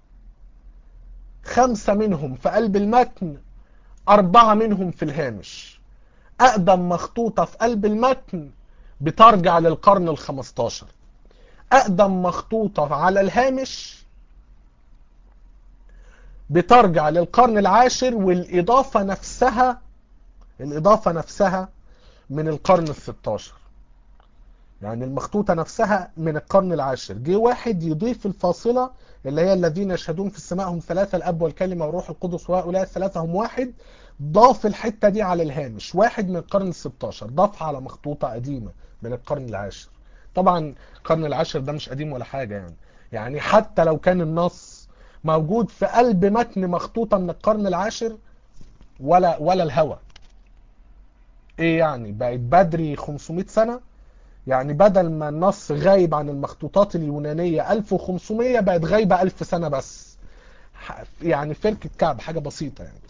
خمسة منهم في قلب المتن أربعة منهم في الهامش أقدم مخطوطة في قلب المتن بترجع للقرن الخمستاشر أقدم مخطوطة على الهامش بترجع للقرن العاشر والإضافة نفسها الإضافة نفسها من القرن الستاشر يعني المخطوطة نفسها من القرن العاشر جه واحد يضيف الفاصلة اللي هي الذين يشهدون في السماء هم ثلاثة الأب والكلمة والروح القدس وهؤلاء الثلاثة هم واحد ضاف الحتة دي على الهامش واحد من القرن الستاشر ضافها على مخطوطة قديمة من القرن العاشر طبعا القرن العاشر ده مش قديم ولا حاجة يعني يعني حتى لو كان النص موجود في قلب متن مخطوطة من القرن العاشر ولا ولا الهوى ايه يعني بقت بدري 500 سنة يعني بدل ما النص غايب عن المخطوطات اليونانية 1500 بقت غايبة 1000 سنة بس يعني فرك الكعب حاجة بسيطة يعني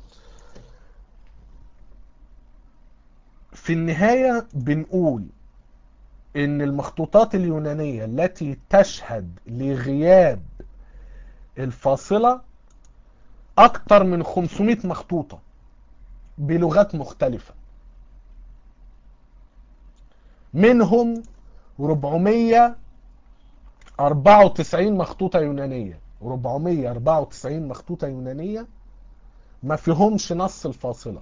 في النهاية بنقول ان المخطوطات اليونانية التي تشهد لغياب الفاصلة اكتر من 500 مخطوطة بلغات مختلفة منهم 494 مخطوطة يونانية 494 مخطوطة يونانية ما فيهمش نص الفاصلة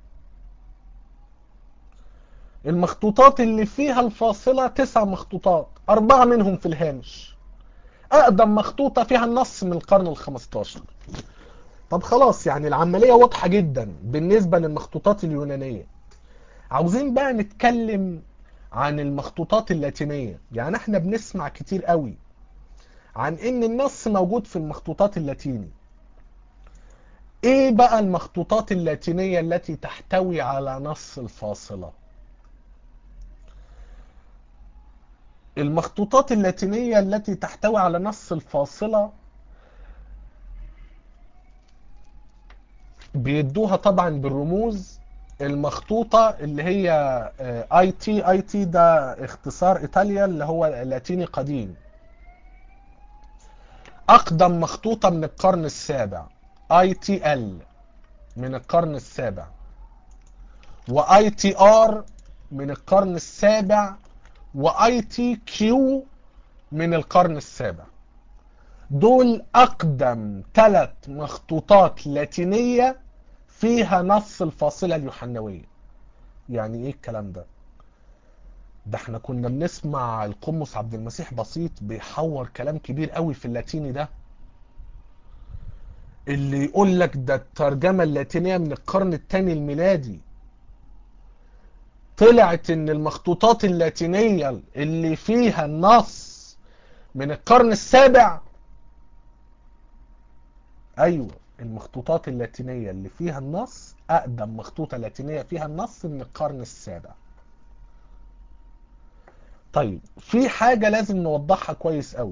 المخطوطات اللي فيها الفاصلة تسع مخطوطات أربعة منهم في الهامش أقدم مخطوطة فيها النص من القرن الخمستاشر طب خلاص يعني العملية واضحة جدا بالنسبة للمخطوطات اليونانية عاوزين بقى نتكلم عن المخطوطات اللاتينية يعني احنا بنسمع كتير قوي عن ان النص موجود في المخطوطات اللاتيني ايه بقى المخطوطات اللاتينية التي تحتوي على نص الفاصلة المخطوطات اللاتينية التي تحتوي على نص الفاصلة بيدوها طبعا بالرموز المخطوطة اللي هي اي تي اي تي ده اختصار ايطاليا اللي هو لاتيني قديم اقدم مخطوطة من القرن السابع اي تي ال من القرن السابع واي تي ار من القرن السابع واي تي كيو من القرن السابع دول اقدم ثلاث مخطوطات لاتينية فيها نص الفاصلة اليوحنوية يعني ايه الكلام ده ده احنا كنا بنسمع القمص عبد المسيح بسيط بيحور كلام كبير قوي في اللاتيني ده اللي يقول لك ده الترجمة اللاتينية من القرن الثاني الميلادي طلعت ان المخطوطات اللاتينية اللي فيها النص من القرن السابع ايوه المخطوطات اللاتينية اللي فيها النص اقدم مخطوطة لاتينية فيها النص من القرن السابع طيب في حاجة لازم نوضحها كويس قوي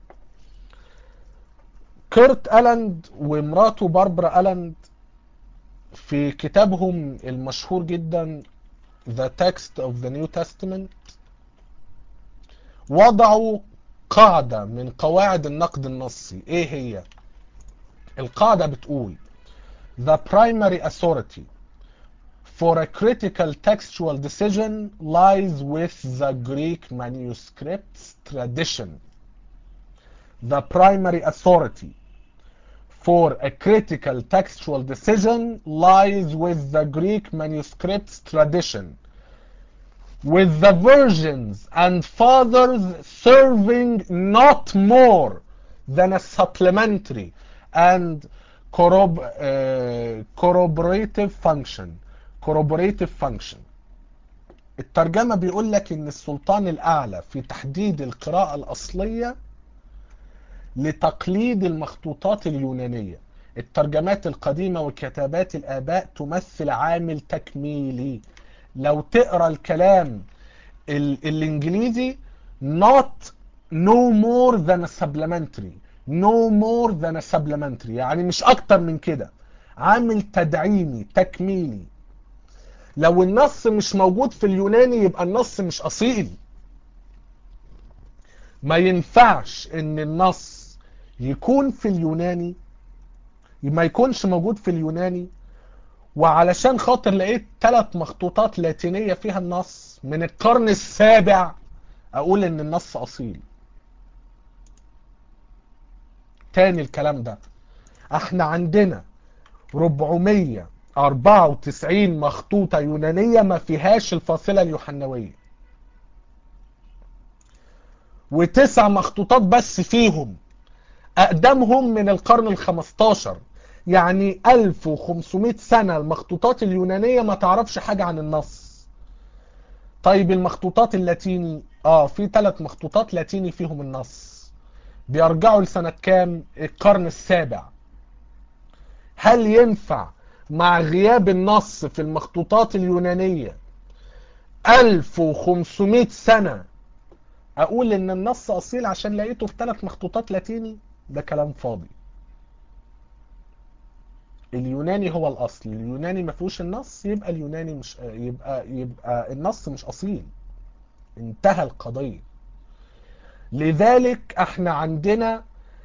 كيرت ألاند ومراته باربرا ألاند في كتابهم المشهور جدا The Text of the New Testament وضعوا قاعدة من قواعد النقد النصي ايه هي القاعدة بتقول The primary authority for a critical textual decision lies with the Greek manuscripts tradition. The primary authority for a critical textual decision lies with the Greek manuscripts tradition, with the versions and fathers serving not more than a supplementary and corrob uh, corroborative function. corroborative function. الترجمة بيقول لك ان السلطان الاعلى في تحديد القراءة الاصلية لتقليد المخطوطات اليونانية الترجمات القديمة وكتابات الآباء تمثل عامل تكميلي لو تقرأ الكلام ال الإنجليزي not no more than a supplementary no more than a supplementary يعني مش أكتر من كده عامل تدعيمي تكميلي لو النص مش موجود في اليوناني يبقى النص مش أصيل ما ينفعش ان النص يكون في اليوناني ما يكونش موجود في اليوناني وعلشان خاطر لقيت ثلاث مخطوطات لاتينية فيها النص من القرن السابع اقول ان النص اصيل تاني الكلام ده احنا عندنا 494 مخطوطة يونانية ما فيهاش الفاصلة اليوحنوية وتسع مخطوطات بس فيهم أقدمهم من القرن الخمستاشر يعني 1500 سنة المخطوطات اليونانية ما تعرفش حاجة عن النص طيب المخطوطات اللاتيني اه في ثلاث مخطوطات لاتيني فيهم النص بيرجعوا لسنة كام القرن السابع هل ينفع مع غياب النص في المخطوطات اليونانية 1500 سنة اقول ان النص اصيل عشان لقيته في ثلاث مخطوطات لاتيني ده كلام فاضي اليوناني هو الاصل اليوناني ما فيهوش النص يبقى اليوناني مش يبقى يبقى النص مش اصيل انتهى القضية لذلك احنا عندنا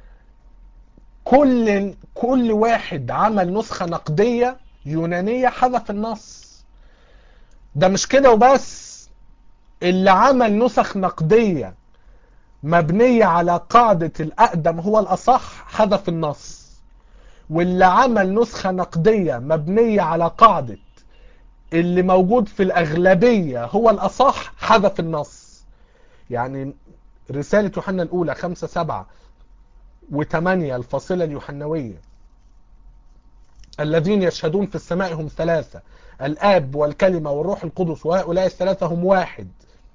كل كل واحد عمل نسخة نقدية يونانية حذف النص ده مش كده وبس اللي عمل نسخ نقدية مبنية على قاعدة الأقدم هو الأصح حذف النص واللي عمل نسخة نقدية مبنية على قاعدة اللي موجود في الأغلبية هو الأصح حذف النص يعني رسالة يوحنا الأولى خمسة سبعة وثمانية الفاصلة اليوحنوية الذين يشهدون في السماء هم ثلاثة الآب والكلمة والروح القدس وهؤلاء الثلاثة هم واحد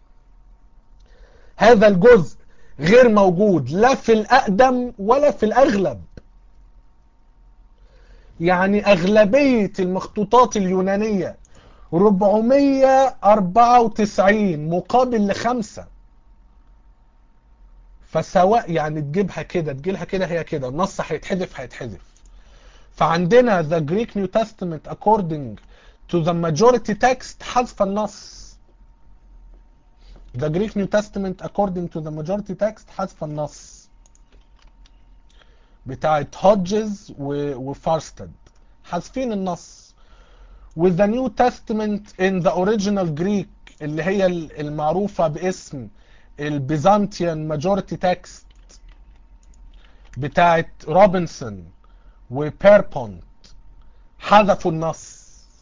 هذا الجزء غير موجود لا في الأقدم ولا في الأغلب يعني أغلبية المخطوطات اليونانية 494 مقابل لخمسة فسواء يعني تجيبها كده تجيبها كده هي كده النص هيتحذف هيتحذف فعندنا the Greek New Testament according to the majority text حذف النص The Greek New Testament according to the majority text حذف النص بتاعت هودجز وفارستد حذفين النص with the New Testament in the original Greek اللي هي المعروفة باسم البيزنطيان ماجوريتي تكست بتاعت روبنسون وبيربونت حذفوا النص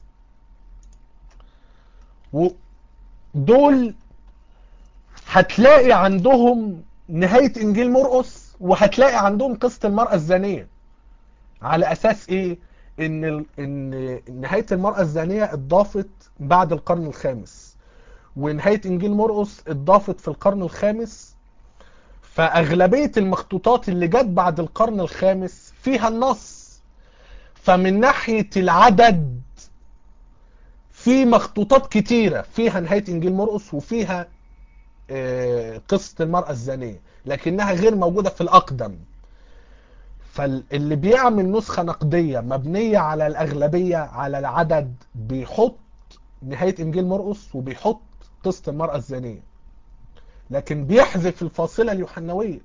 ودول هتلاقي عندهم نهاية انجيل مرقس وهتلاقي عندهم قصة المرأة الزانية على اساس ايه ان ان نهاية المرأة الزانية اتضافت بعد القرن الخامس ونهاية انجيل مرقس اتضافت في القرن الخامس فاغلبية المخطوطات اللي جت بعد القرن الخامس فيها النص فمن ناحية العدد في مخطوطات كتيرة فيها نهاية انجيل مرقس وفيها قصة المرأة الزانية لكنها غير موجودة في الأقدم فاللي بيعمل نسخة نقدية مبنية على الأغلبية على العدد بيحط نهاية إنجيل مرقس وبيحط قصة المرأة الزانية لكن بيحذف الفاصلة اليوحنوية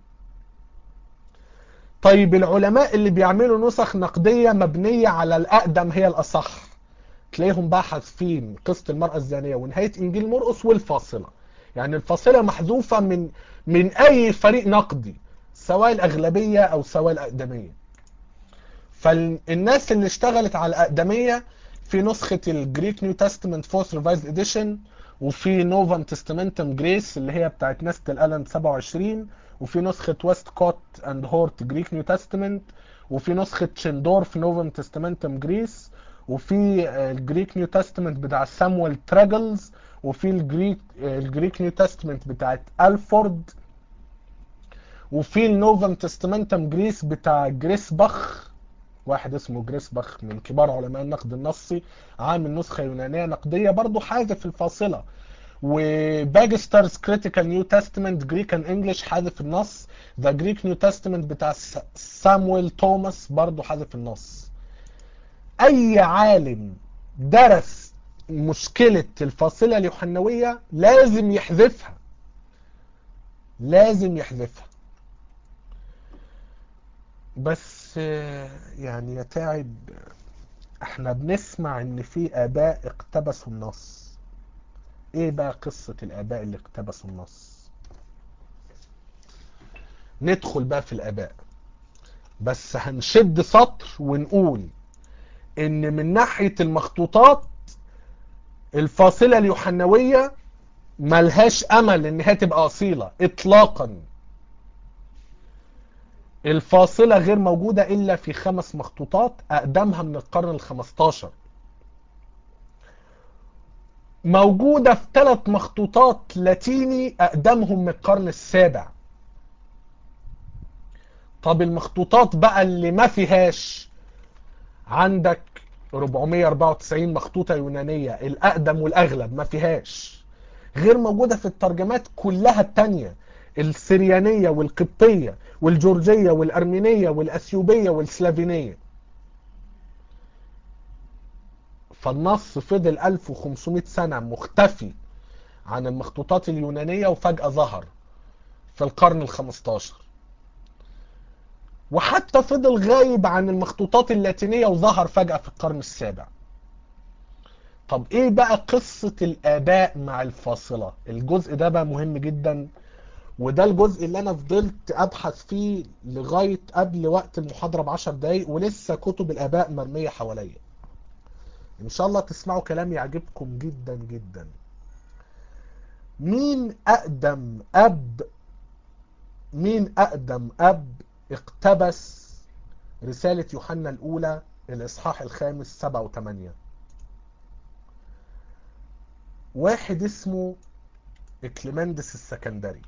طيب العلماء اللي بيعملوا نسخ نقدية مبنية على الأقدم هي الأصح تلاقيهم بقى حذفين قصة المرأة الزانية ونهاية إنجيل مرقس والفاصلة يعني الفاصلة محذوفة من من أي فريق نقدي سواء الأغلبية أو سواء الأقدمية فالناس اللي اشتغلت على الأقدمية في نسخة الجريك نيو تestament فورث ريفايزد اديشن وفي نوفان تستمنتم جريس اللي هي بتاعت نست الالند 27 وفي نسخة ويست كوت اند هورت جريك نيو تestament وفي نسخة شندورف نوفان تستمنتم جريس وفي الجريك نيو تestament بتاع سامويل تراجلز وفي الجريك الجريك نيو تestament بتاعت الفورد وفي النوفن تستمنتم جريس بتاع جريس بخ واحد اسمه جريس بخ من كبار علماء النقد النصي عامل نسخة يونانية نقدية برضو حاذف الفاصلة وباجسترز كريتيكال نيو تestament جريك اند انجلش حذف النص ذا جريك نيو تestament بتاع سامويل توماس برضو حذف النص اي عالم درس مشكلة الفاصلة اليوحنوية لازم يحذفها لازم يحذفها بس يعني يتعب احنا بنسمع ان في اباء اقتبسوا النص ايه بقى قصة الاباء اللي اقتبسوا النص ندخل بقى في الاباء بس هنشد سطر ونقول ان من ناحية المخطوطات الفاصلة اليوحنوية ملهاش امل ان هي تبقى اصيلة اطلاقا الفاصلة غير موجودة إلا في خمس مخطوطات أقدمها من القرن الخمستاشر موجودة في ثلاث مخطوطات لاتيني أقدمهم من القرن السابع طب المخطوطات بقى اللي ما فيهاش عندك 494 مخطوطة يونانية الأقدم والأغلب ما فيهاش غير موجودة في الترجمات كلها التانية السريانية والقبطية والجورجية والأرمينية والأثيوبية والسلافينية فالنص فضل 1500 سنة مختفي عن المخطوطات اليونانية وفجأة ظهر في القرن الخمستاشر وحتى فضل غايب عن المخطوطات اللاتينية وظهر فجأة في القرن السابع طب ايه بقى قصة الآباء مع الفاصلة الجزء ده بقى مهم جدا وده الجزء اللي انا فضلت ابحث فيه لغاية قبل وقت المحاضرة بعشر دقايق ولسه كتب الآباء مرمية حواليا ان شاء الله تسمعوا كلام يعجبكم جدا جدا مين اقدم اب مين اقدم اب اقتبس رسالة يوحنا الاولى الاصحاح الخامس سبعة وثمانية واحد اسمه كليمندس السكندري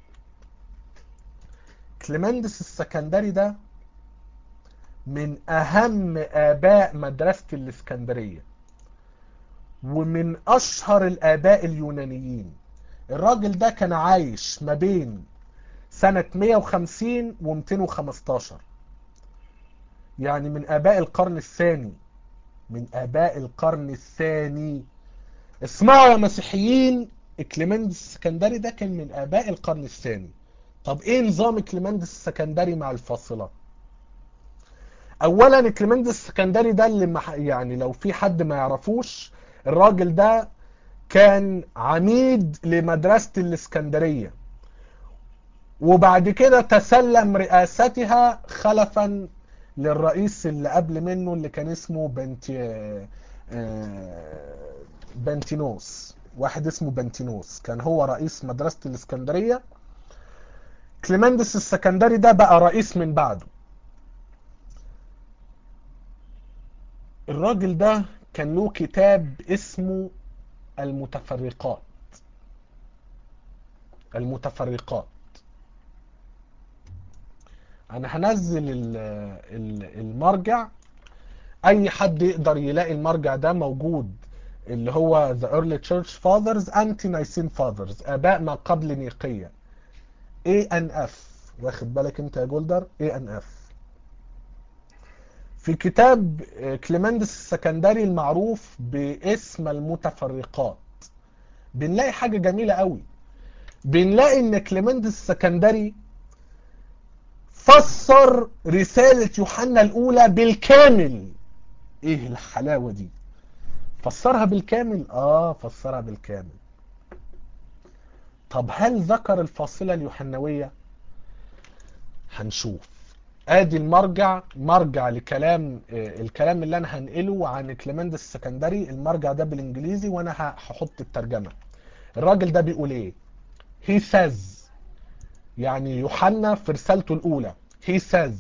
كليمندس السكندري ده من اهم اباء مدرسة الاسكندرية ومن اشهر الاباء اليونانيين الراجل ده كان عايش ما بين سنة 150 و 215 يعني من اباء القرن الثاني من اباء القرن الثاني اسمعوا يا مسيحيين كليمندس السكندري ده كان من اباء القرن الثاني طب ايه نظام كليمندس السكندري مع الفاصله اولا كليمندس السكندري ده اللي مح... يعني لو في حد ما يعرفوش الراجل ده كان عميد لمدرسة الاسكندرية وبعد كده تسلم رئاستها خلفا للرئيس اللي قبل منه اللي كان اسمه بنتي بنتينوس واحد اسمه بنتينوس كان هو رئيس مدرسة الاسكندرية كليمندس السكندري ده بقى رئيس من بعده الراجل ده كان له كتاب اسمه المتفرقات المتفرقات انا هنزل المرجع اي حد يقدر يلاقي المرجع ده موجود اللي هو The Early Church Fathers Anti-Nicene Fathers اباء ما قبل نيقية ANF واخد بالك انت يا جولدر ANF في كتاب كليمندس السكندري المعروف باسم المتفرقات بنلاقي حاجة جميلة قوي بنلاقي ان كليمندس السكندري فسر رسالة يوحنا الاولى بالكامل ايه الحلاوة دي فسرها بالكامل اه فسرها بالكامل طب هل ذكر الفاصلة اليوحنوية هنشوف ادي المرجع مرجع لكلام الكلام اللي انا هنقله عن كليمندس السكندري المرجع ده بالانجليزي وانا هحط الترجمه الراجل ده بيقول ايه he says يعني يوحنا في رسالته الاولى he says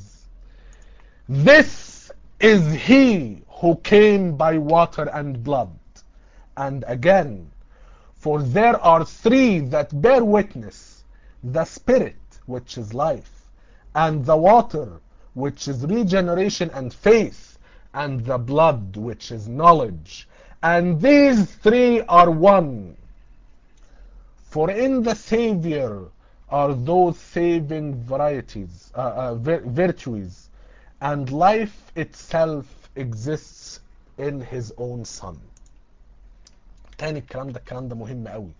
this is he who came by water and blood and again for there are three that bear witness the spirit which is life and the water, which is regeneration and faith, and the blood, which is knowledge. And these three are one. For in the Savior are those saving varieties, uh, uh, vir- virtues, and life itself exists in His own Son. تاني الكلام ده الكلام ده مهم قوي.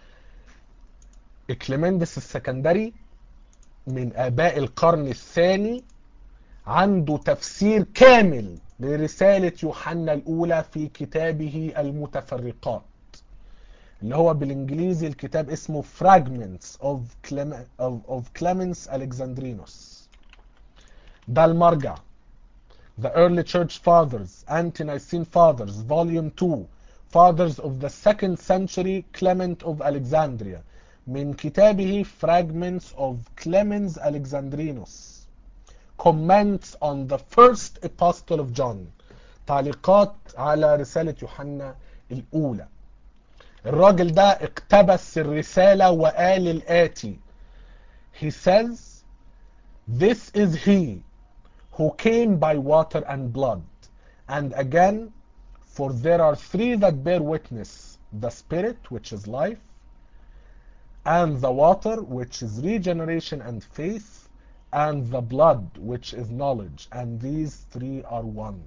إكليمندس السكندري من آباء القرن الثاني عنده تفسير كامل لرسالة يوحنا الأولى في كتابه المتفرقات اللي هو بالإنجليزي الكتاب اسمه Fragments of, Clem of, of Clemens Alexandrinus ده المرجع The Early Church Fathers Ante-Nicene Fathers Volume 2 Fathers of the Second Century Clement of Alexandria من كتابه Fragments of Clemens Alexandrinus comments on the first epistle of John تعليقات على رسالة يوحنا الأولى الراجل ده اقتبس الرسالة وقال الآتي He says This is he who came by water and blood and again for there are three that bear witness the spirit which is life and the water which is regeneration and faith and the blood which is knowledge and these three are one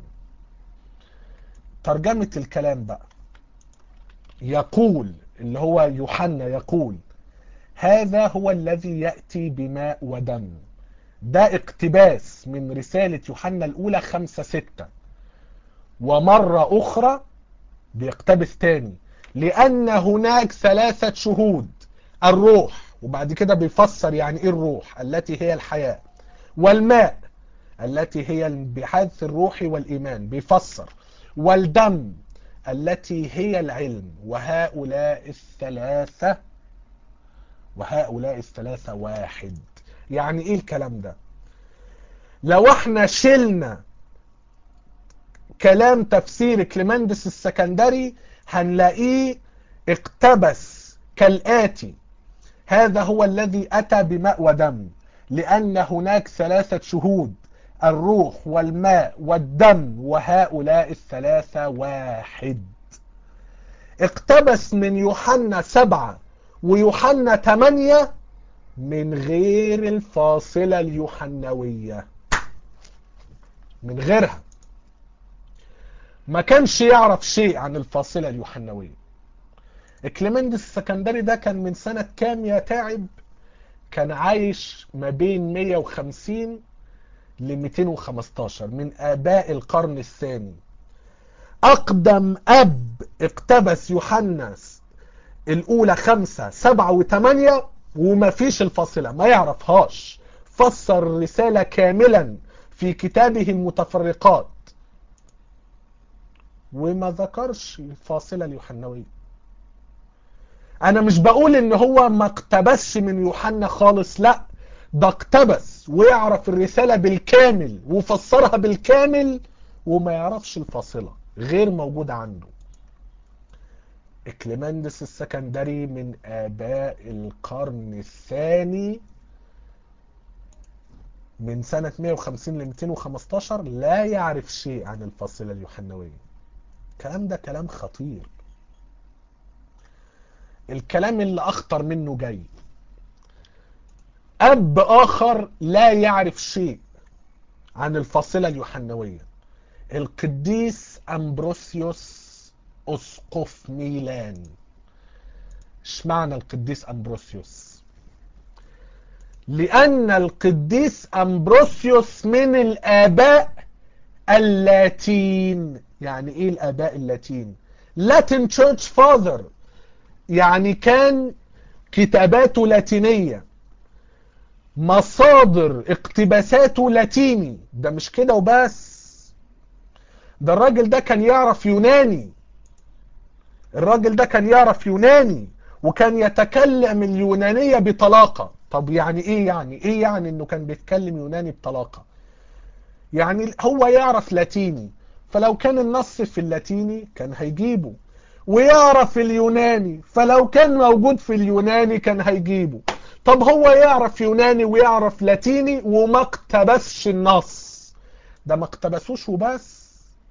ترجمة الكلام بقى يقول اللي هو يوحنا يقول هذا هو الذي يأتي بماء ودم ده اقتباس من رسالة يوحنا الأولى خمسة ستة ومرة أخرى بيقتبس تاني لأن هناك ثلاثة شهود الروح وبعد كده بيفسر يعني ايه الروح التي هي الحياة والماء التي هي بحث الروح والإيمان بيفسر والدم التي هي العلم وهؤلاء الثلاثة وهؤلاء الثلاثة واحد يعني ايه الكلام ده لو احنا شلنا كلام تفسير كليمندس السكندري هنلاقيه اقتبس كالآتي هذا هو الذي أتى بماء ودم لأن هناك ثلاثة شهود الروح والماء والدم وهؤلاء الثلاثة واحد اقتبس من يوحنا سبعة ويوحنا ثمانية من غير الفاصلة اليوحنوية من غيرها ما كانش يعرف شيء عن الفاصلة اليوحنوية كليمندس السكندري ده كان من سنة كام يا تعب كان عايش ما بين 150 ل 215 من آباء القرن الثاني أقدم أب اقتبس يوحنا الأولى خمسة سبعة وثمانية وما فيش الفاصلة ما يعرفهاش فسر الرسالة كاملا في كتابه المتفرقات وما ذكرش الفاصلة اليوحنوية انا مش بقول ان هو ما اقتبسش من يوحنا خالص لا ده اقتبس ويعرف الرسالة بالكامل وفسرها بالكامل وما يعرفش الفاصلة غير موجودة عنده اكليمندس السكندري من اباء القرن الثاني من سنة 150 ل 215 لا يعرف شيء عن الفاصلة اليوحنوية الكلام ده كلام خطير الكلام اللي اخطر منه جاي اب اخر لا يعرف شيء عن الفاصلة اليوحنوية القديس امبروسيوس اسقف ميلان اشمعنى القديس امبروسيوس لان القديس امبروسيوس من الاباء اللاتين يعني ايه الاباء اللاتين لاتين تشيرش فاذر يعني كان كتاباته لاتينية مصادر اقتباساته لاتيني ده مش كده وبس ده الراجل ده كان يعرف يوناني الراجل ده كان يعرف يوناني وكان يتكلم اليونانية بطلاقة طب يعني ايه يعني ايه يعني انه كان بيتكلم يوناني بطلاقة يعني هو يعرف لاتيني فلو كان النص في اللاتيني كان هيجيبه ويعرف اليوناني فلو كان موجود في اليوناني كان هيجيبه طب هو يعرف يوناني ويعرف لاتيني وما اقتبسش النص ده ما اقتبسوش وبس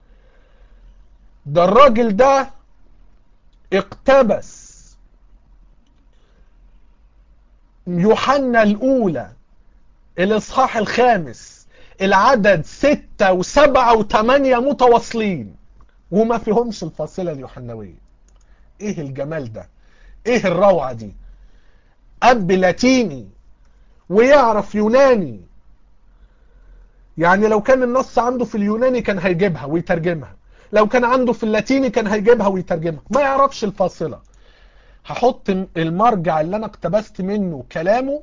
ده الراجل ده اقتبس يوحنا الأولى الإصحاح الخامس العدد ستة وسبعة وثمانية متواصلين وما فيهمش الفاصلة اليوحنوية ايه الجمال ده ايه الروعة دي اب لاتيني ويعرف يوناني يعني لو كان النص عنده في اليوناني كان هيجيبها ويترجمها لو كان عنده في اللاتيني كان هيجيبها ويترجمها ما يعرفش الفاصلة هحط المرجع اللي انا اقتبست منه كلامه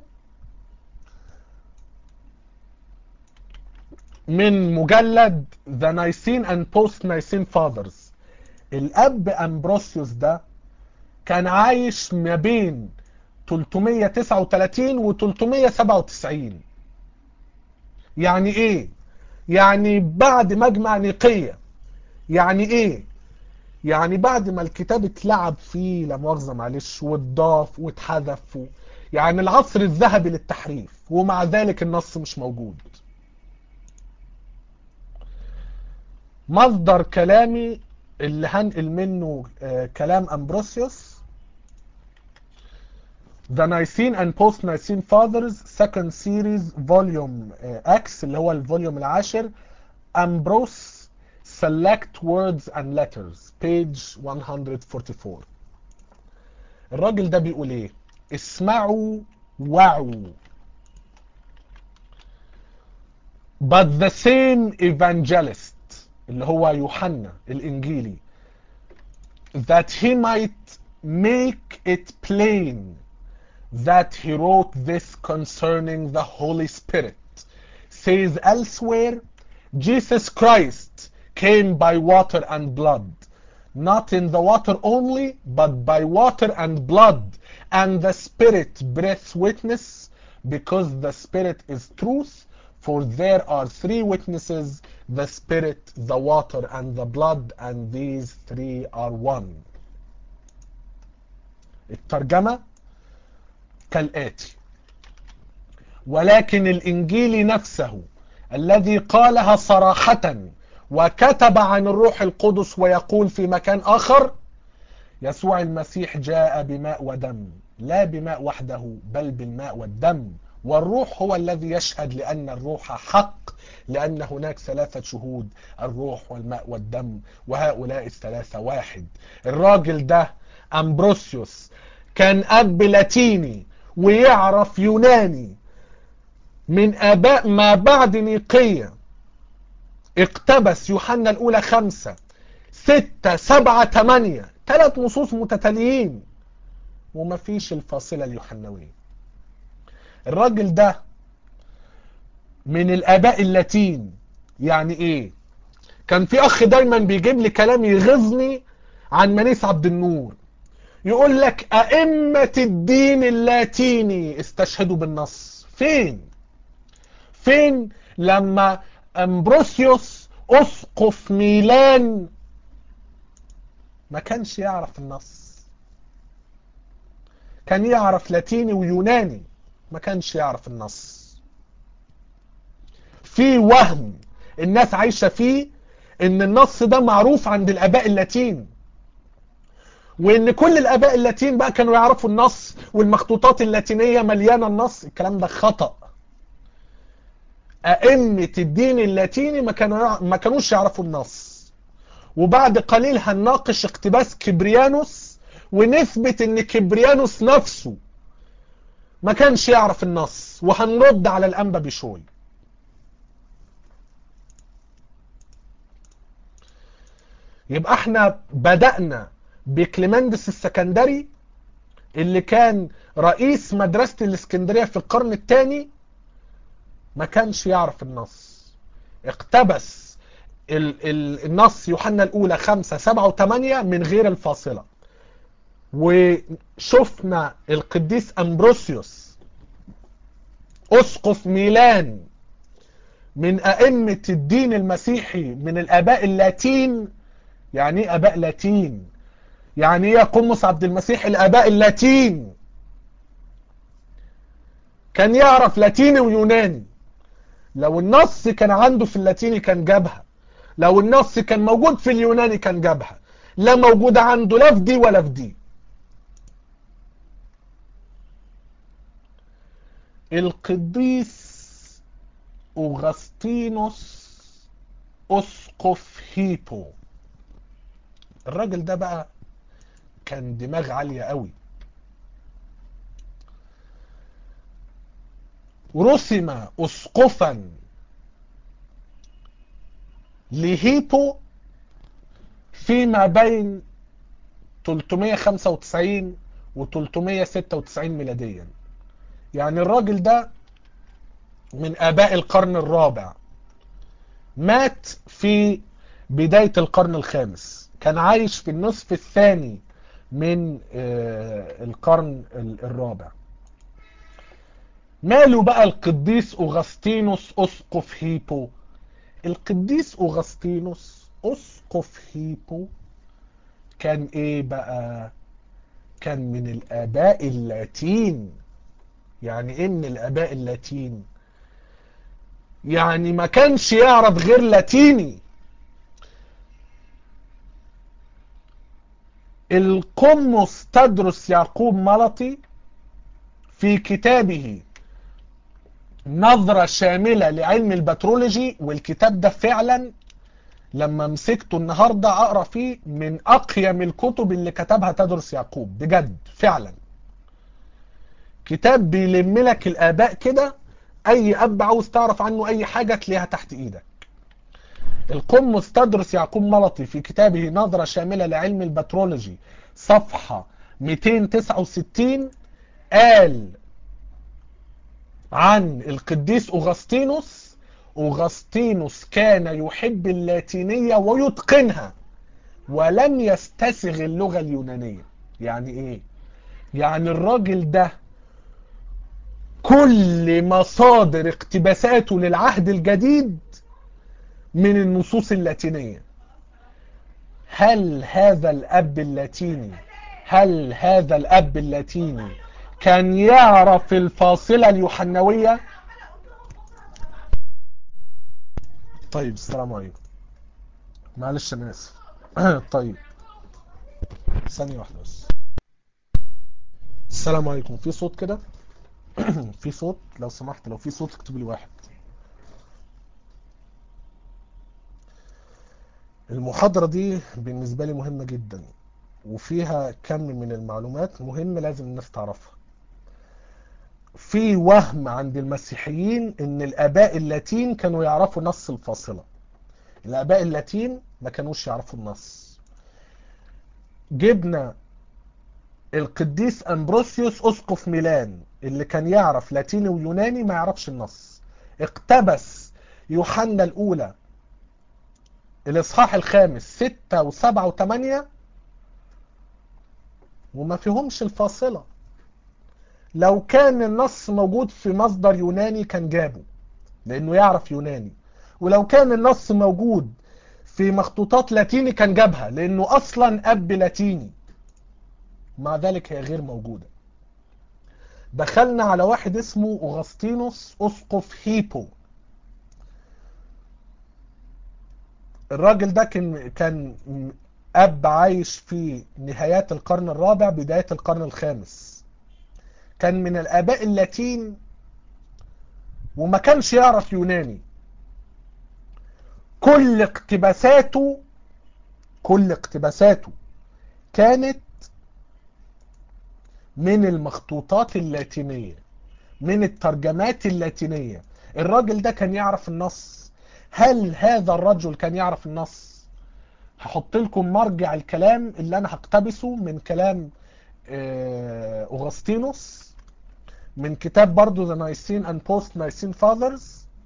من مجلد The Nicene and Post Nicene Fathers الاب امبروسيوس ده كان عايش ما بين 339 و 397 يعني ايه يعني بعد مجمع نيقية يعني ايه يعني بعد ما الكتاب اتلعب فيه لا مؤاخذه معلش واتضاف واتحذف و... يعني العصر الذهبي للتحريف ومع ذلك النص مش موجود مصدر كلامي اللي هنقل منه آه كلام امبروسيوس The Nicene and Post-Nicene Fathers Second Series Volume uh, X اللي هو الفوليوم العاشر Ambrose Select Words and Letters page 144 الراجل ده بيقول ايه اسمعوا وعوا but the same evangelist اللي هو يوحنا الانجيلي that he might make it plain that he wrote this concerning the Holy Spirit says elsewhere Jesus Christ came by water and blood not in the water only but by water and blood and the Spirit bears witness because the Spirit is truth for there are three witnesses the Spirit, the water, and the blood, and these three are one. الترجمة كالآتي ولكن الإنجيل نفسه الذي قالها صراحة وكتب عن الروح القدس ويقول في مكان آخر يسوع المسيح جاء بماء ودم لا بماء وحده بل بالماء والدم والروح هو الذي يشهد لأن الروح حق لأن هناك ثلاثة شهود الروح والماء والدم وهؤلاء الثلاثة واحد الراجل ده أمبروسيوس كان أب لاتيني ويعرف يوناني من آباء ما بعد نيقية اقتبس يوحنا الأولى خمسة ستة سبعة تمانية ثلاث نصوص متتاليين ومفيش الفاصلة اليوحنوية الراجل ده من الآباء اللاتين يعني ايه كان في اخ دايما بيجيب لي كلام يغيظني عن منيس عبد النور يقول لك ائمة الدين اللاتيني استشهدوا بالنص فين فين لما امبروسيوس اسقف ميلان ما كانش يعرف النص كان يعرف لاتيني ويوناني ما كانش يعرف النص في وهم الناس عايشة فيه ان النص ده معروف عند الاباء اللاتين وان كل الاباء اللاتين بقى كانوا يعرفوا النص والمخطوطات اللاتينية مليانة النص الكلام ده خطأ ائمة الدين اللاتيني ما كانوا ما كانوش يعرفوا النص وبعد قليل هنناقش اقتباس كبريانوس ونثبت ان كبريانوس نفسه ما كانش يعرف النص وهنرد على الانبا بشوي يبقى احنا بدأنا بكليمندس السكندري اللي كان رئيس مدرسة الاسكندرية في القرن الثاني ما كانش يعرف النص اقتبس ال ال النص يوحنا الأولى خمسة سبعة وثمانية من غير الفاصلة وشفنا القديس أمبروسيوس أسقف ميلان من أئمة الدين المسيحي من الآباء اللاتين يعني ايه اباء لاتين يعني ايه قمص عبد المسيح الاباء اللاتين كان يعرف لاتيني ويوناني لو النص كان عنده في اللاتيني كان جابها لو النص كان موجود في اليوناني كان جابها لا موجود عنده لا في دي ولا في دي القديس أوغسطينوس أسقف هيبو الراجل ده بقى كان دماغ عالية قوي رسم أسقفا لهيبو فيما بين 395 و 396 ميلاديا يعني الراجل ده من آباء القرن الرابع مات في بداية القرن الخامس كان عايش في النصف الثاني من القرن الرابع ماله بقى القديس أغسطينوس أسقف هيبو القديس أغسطينوس أسقف هيبو كان إيه بقى كان من الآباء اللاتين يعني إيه من الآباء اللاتين يعني ما كانش يعرف غير لاتيني القمص تدرس يعقوب ملطي في كتابه نظرة شاملة لعلم البترولوجي والكتاب ده فعلا لما مسكته النهاردة اقرا فيه من اقيم الكتب اللي كتبها تدرس يعقوب بجد فعلا كتاب بيلم لك الاباء كده اي اب عاوز تعرف عنه اي حاجة تلاقيها تحت ايدك القمص تدرس يعقوب ملطي في كتابه نظرة شاملة لعلم البترولوجي صفحة 269 قال عن القديس أغسطينوس أغسطينوس كان يحب اللاتينية ويتقنها ولم يستسغ اللغة اليونانية يعني ايه يعني الراجل ده كل مصادر اقتباساته للعهد الجديد من النصوص اللاتينية هل هذا الأب اللاتيني هل هذا الأب اللاتيني كان يعرف الفاصلة اليوحنوية طيب السلام عليكم معلش انا اسف طيب ثانية واحدة بس السلام عليكم في صوت كده في صوت لو سمحت لو في صوت اكتب لي واحد المحاضرة دي بالنسبة لي مهمة جدا وفيها كم من المعلومات مهمة لازم الناس تعرفها في وهم عند المسيحيين ان الاباء اللاتين كانوا يعرفوا نص الفاصلة الاباء اللاتين ما كانوش يعرفوا النص جبنا القديس امبروسيوس اسقف ميلان اللي كان يعرف لاتيني ويوناني ما يعرفش النص اقتبس يوحنا الاولى الاصحاح الخامس ستة وسبعة وثمانية وما فيهمش الفاصلة لو كان النص موجود في مصدر يوناني كان جابه لانه يعرف يوناني ولو كان النص موجود في مخطوطات لاتيني كان جابها لانه اصلا اب لاتيني مع ذلك هي غير موجودة دخلنا على واحد اسمه أغسطينوس أسقف هيبو الراجل ده كان كان أب عايش في نهايات القرن الرابع بداية القرن الخامس كان من الآباء اللاتين وما كانش يعرف يوناني كل اقتباساته كل اقتباساته كانت من المخطوطات اللاتينية من الترجمات اللاتينية الراجل ده كان يعرف النص هل هذا الرجل كان يعرف النص هحط لكم مرجع الكلام اللي انا هقتبسه من كلام أغسطينوس من كتاب برضو The Nicene and Post Nicene Fathers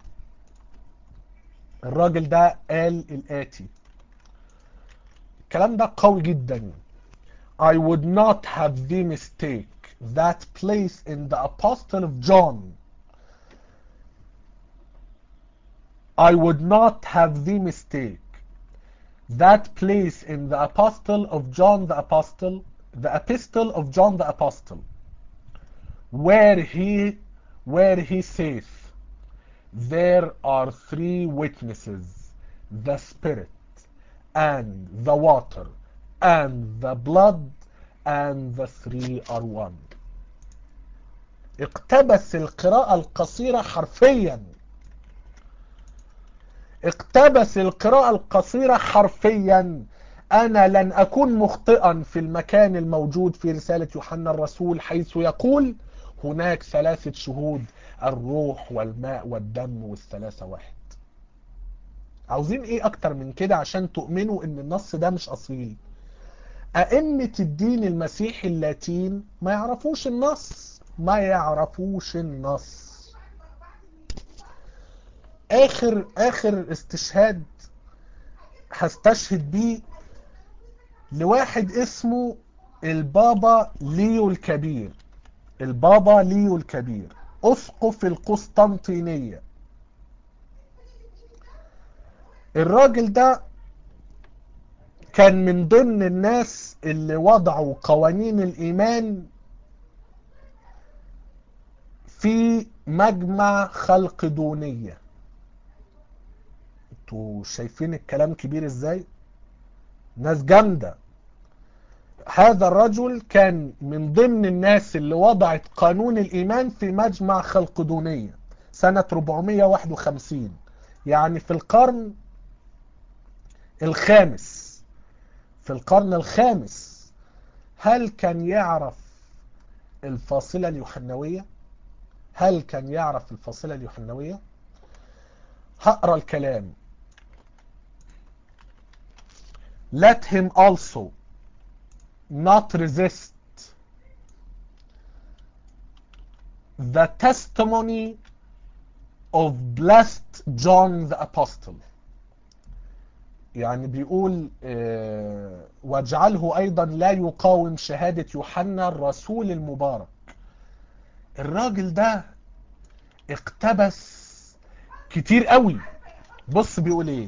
الراجل ده قال الآتي الكلام ده قوي جدا I would not have the mistake that place in the Apostle of John. I would not have the mistake that place in the Apostle of John the Apostle, the Epistle of John the Apostle, where he, where he says, there are three witnesses, the Spirit and the water and the blood and the three are one اقتبس القراءة القصيرة حرفيا اقتبس القراءة القصيرة حرفيا أنا لن أكون مخطئا في المكان الموجود في رسالة يوحنا الرسول حيث يقول هناك ثلاثة شهود الروح والماء والدم والثلاثة واحد عاوزين ايه اكتر من كده عشان تؤمنوا ان النص ده مش اصيل أئمة الدين المسيحي اللاتين ما يعرفوش النص ما يعرفوش النص آخر آخر استشهاد هستشهد بيه لواحد اسمه البابا ليو الكبير البابا ليو الكبير أسقف القسطنطينية الراجل ده كان من ضمن الناس اللي وضعوا قوانين الإيمان في مجمع خلق دونية انتوا شايفين الكلام كبير ازاي ناس جامدة هذا الرجل كان من ضمن الناس اللي وضعت قانون الإيمان في مجمع خلق دونية سنة 451 يعني في القرن الخامس في القرن الخامس هل كان يعرف الفاصلة اليوحنوية هل كان يعرف الفاصلة اليوحنوية هقرا الكلام let him also not resist the testimony of blessed John the Apostle يعني بيقول آه، واجعله ايضا لا يقاوم شهادة يوحنا الرسول المبارك الراجل ده اقتبس كتير قوي بص بيقول ايه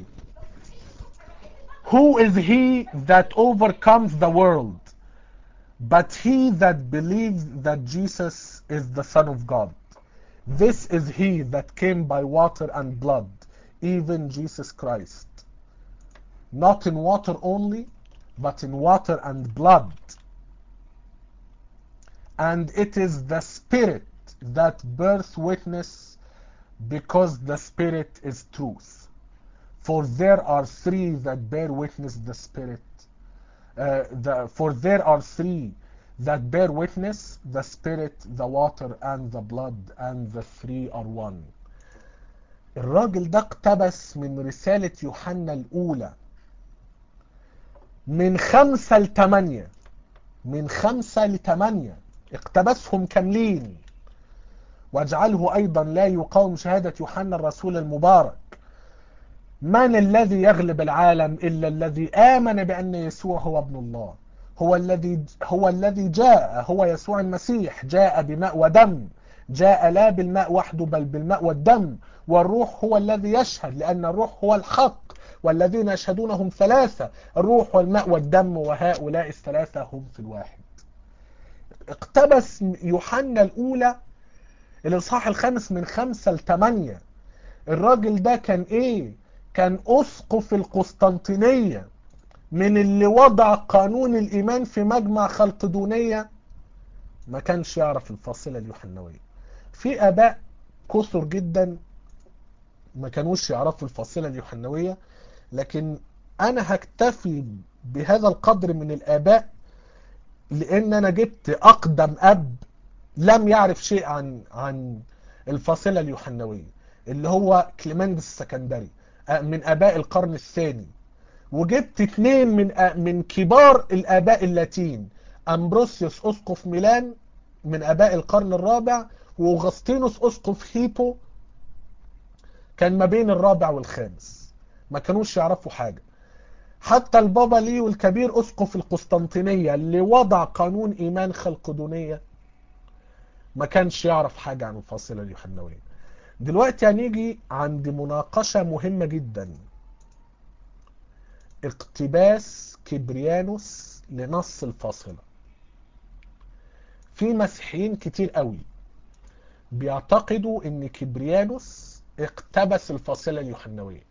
Who is he that overcomes the world but he that believes that Jesus is the Son of God This is he that came by water and blood even Jesus Christ not in water only, but in water and blood. And it is the Spirit that bears witness because the Spirit is truth. For there are three that bear witness the Spirit. Uh, the, for there are three that bear witness the Spirit, the water, and the blood, and the three are one. الراجل ده اقتبس من رسالة يوحنا الأولى من خمسة لتمانية من خمسة لتمانية اقتبسهم كاملين واجعله أيضا لا يقاوم شهادة يوحنا الرسول المبارك من الذي يغلب العالم إلا الذي آمن بأن يسوع هو ابن الله هو الذي هو الذي جاء هو يسوع المسيح جاء بماء ودم جاء لا بالماء وحده بل بالماء والدم والروح هو الذي يشهد لأن الروح هو الحق والذين يشهدون هم ثلاثة الروح والماء والدم وهؤلاء الثلاثة هم في الواحد اقتبس يوحنا الأولى الإصحاح الخامس من خمسة لثمانية الراجل ده كان إيه؟ كان أسقف القسطنطينية من اللي وضع قانون الإيمان في مجمع خلقدونية ما كانش يعرف الفاصلة اليوحنوية في آباء كثر جدا ما كانوش يعرفوا الفاصلة اليوحنوية لكن انا هكتفي بهذا القدر من الاباء لان انا جبت اقدم اب لم يعرف شيء عن عن الفاصله اليوحنويه اللي هو كليمندس السكندري من اباء القرن الثاني وجبت اثنين من من كبار الاباء اللاتين امبروسيوس اسقف ميلان من اباء القرن الرابع واوغسطينوس اسقف هيبو كان ما بين الرابع والخامس ما كانوش يعرفوا حاجة حتى البابا ليو الكبير أسقف القسطنطينية اللي وضع قانون إيمان خلقدونية ما كانش يعرف حاجة عن الفاصلة اليوحنوية دلوقتي هنيجي عند مناقشة مهمة جدا اقتباس كبريانوس لنص الفاصلة في مسيحيين كتير قوي بيعتقدوا ان كبريانوس اقتبس الفاصلة اليوحنوية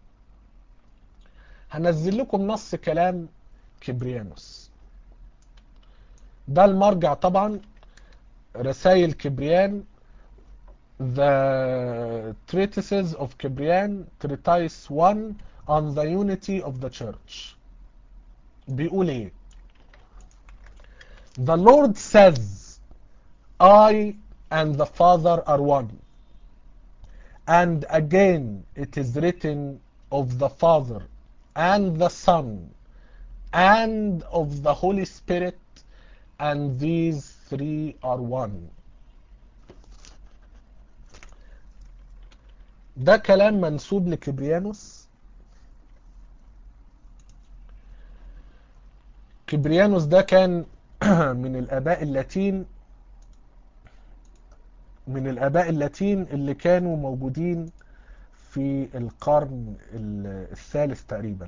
هنزل لكم نص كلام كبريانوس ده المرجع طبعا رسائل كبريان The Treatises of Kibrian Treatise 1 on the Unity of the Church بيقول ايه The Lord says I and the Father are one and again it is written of the Father and the Son and of the Holy Spirit and these three are one ده كلام منسوب لكبريانوس كبريانوس ده كان من الآباء اللاتين من الآباء اللاتين اللي كانوا موجودين في القرن الثالث تقريبا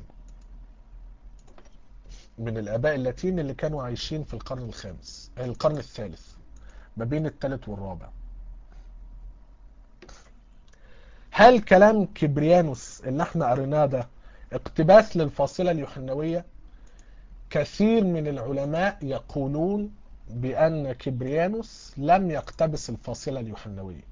من الآباء اللاتين اللي كانوا عايشين في القرن الخامس القرن الثالث ما بين الثالث والرابع هل كلام كبريانوس اللي احنا قريناه ده اقتباس للفاصلة اليوحنوية كثير من العلماء يقولون بأن كبريانوس لم يقتبس الفاصلة اليوحنوية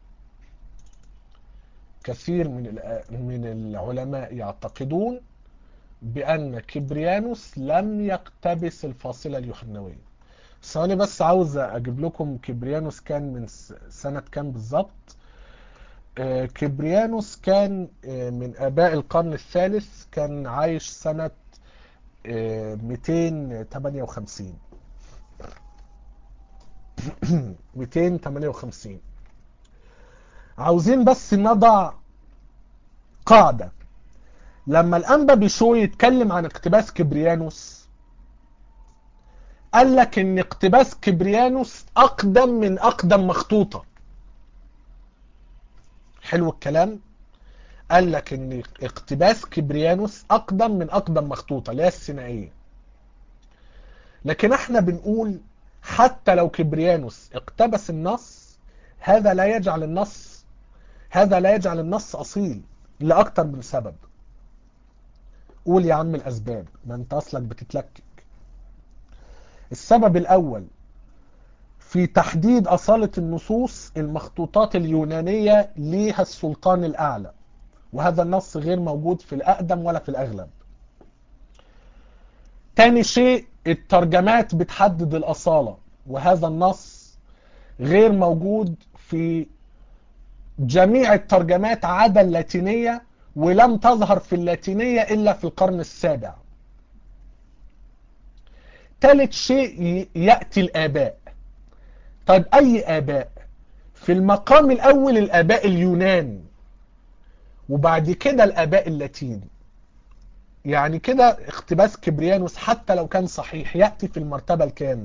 كثير من من العلماء يعتقدون بأن كبريانوس لم يقتبس الفاصلة اليوحنوية ثواني بس عاوز أجيب لكم كبريانوس كان من سنة كام بالظبط كبريانوس كان من آباء القرن الثالث كان عايش سنة 258 258 عاوزين بس نضع قاعدة لما الأنبا بيشو يتكلم عن اقتباس كبريانوس قال لك ان اقتباس كبريانوس اقدم من اقدم مخطوطة حلو الكلام قال لك ان اقتباس كبريانوس اقدم من اقدم مخطوطة اللي هي السينائية لكن احنا بنقول حتى لو كبريانوس اقتبس النص هذا لا يجعل النص هذا لا يجعل النص اصيل لاكتر من سبب قول يا عم الاسباب ما انت اصلك بتتلكك السبب الاول في تحديد اصالة النصوص المخطوطات اليونانية ليها السلطان الاعلى وهذا النص غير موجود في الاقدم ولا في الاغلب تاني شيء الترجمات بتحدد الاصالة وهذا النص غير موجود في جميع الترجمات عدا اللاتينية ولم تظهر في اللاتينية إلا في القرن السابع ثالث شيء يأتي الآباء طيب أي آباء في المقام الأول الآباء اليونان وبعد كده الآباء اللاتين يعني كده اقتباس كبريانوس حتى لو كان صحيح يأتي في المرتبة الكام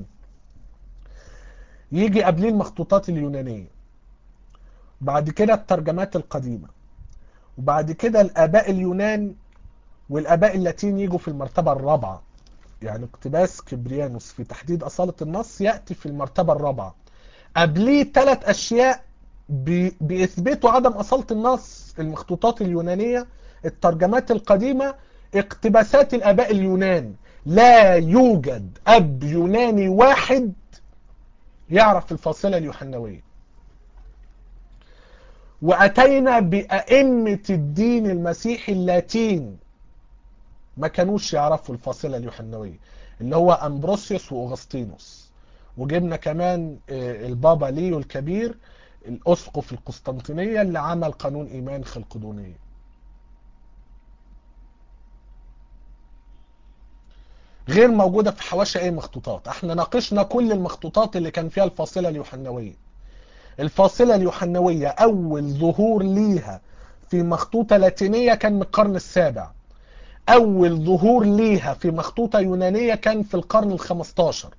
يجي قبليه المخطوطات اليونانية بعد كده الترجمات القديمة وبعد كده الآباء اليونان والآباء اللاتين يجوا في المرتبة الرابعة يعني اقتباس كبريانوس في تحديد أصالة النص يأتي في المرتبة الرابعة قبليه ثلاث أشياء بيثبتوا عدم أصالة النص المخطوطات اليونانية الترجمات القديمة اقتباسات الآباء اليونان لا يوجد أب يوناني واحد يعرف الفاصلة اليوحنوية وأتينا بأئمة الدين المسيحي اللاتين ما كانوش يعرفوا الفاصلة اليوحنوية اللي هو أمبروسيوس وأغسطينوس وجبنا كمان البابا ليو الكبير الأسقف القسطنطينية اللي عمل قانون إيمان خلقدونية غير موجودة في حواشي أي مخطوطات احنا ناقشنا كل المخطوطات اللي كان فيها الفاصلة اليوحنوية الفاصلة اليوحنوية أول ظهور ليها في مخطوطة لاتينية كان من القرن السابع أول ظهور ليها في مخطوطة يونانية كان في القرن الخمستاشر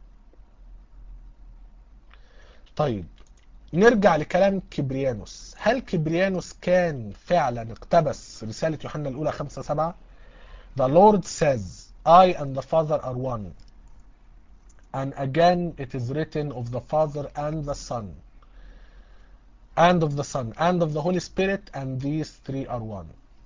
طيب نرجع لكلام كبريانوس هل كبريانوس كان فعلا اقتبس رسالة يوحنا الأولى خمسة سبعة The Lord says I and the Father are one and again it is written of the Father and the Son and of the Son and of the Holy Spirit and these three are one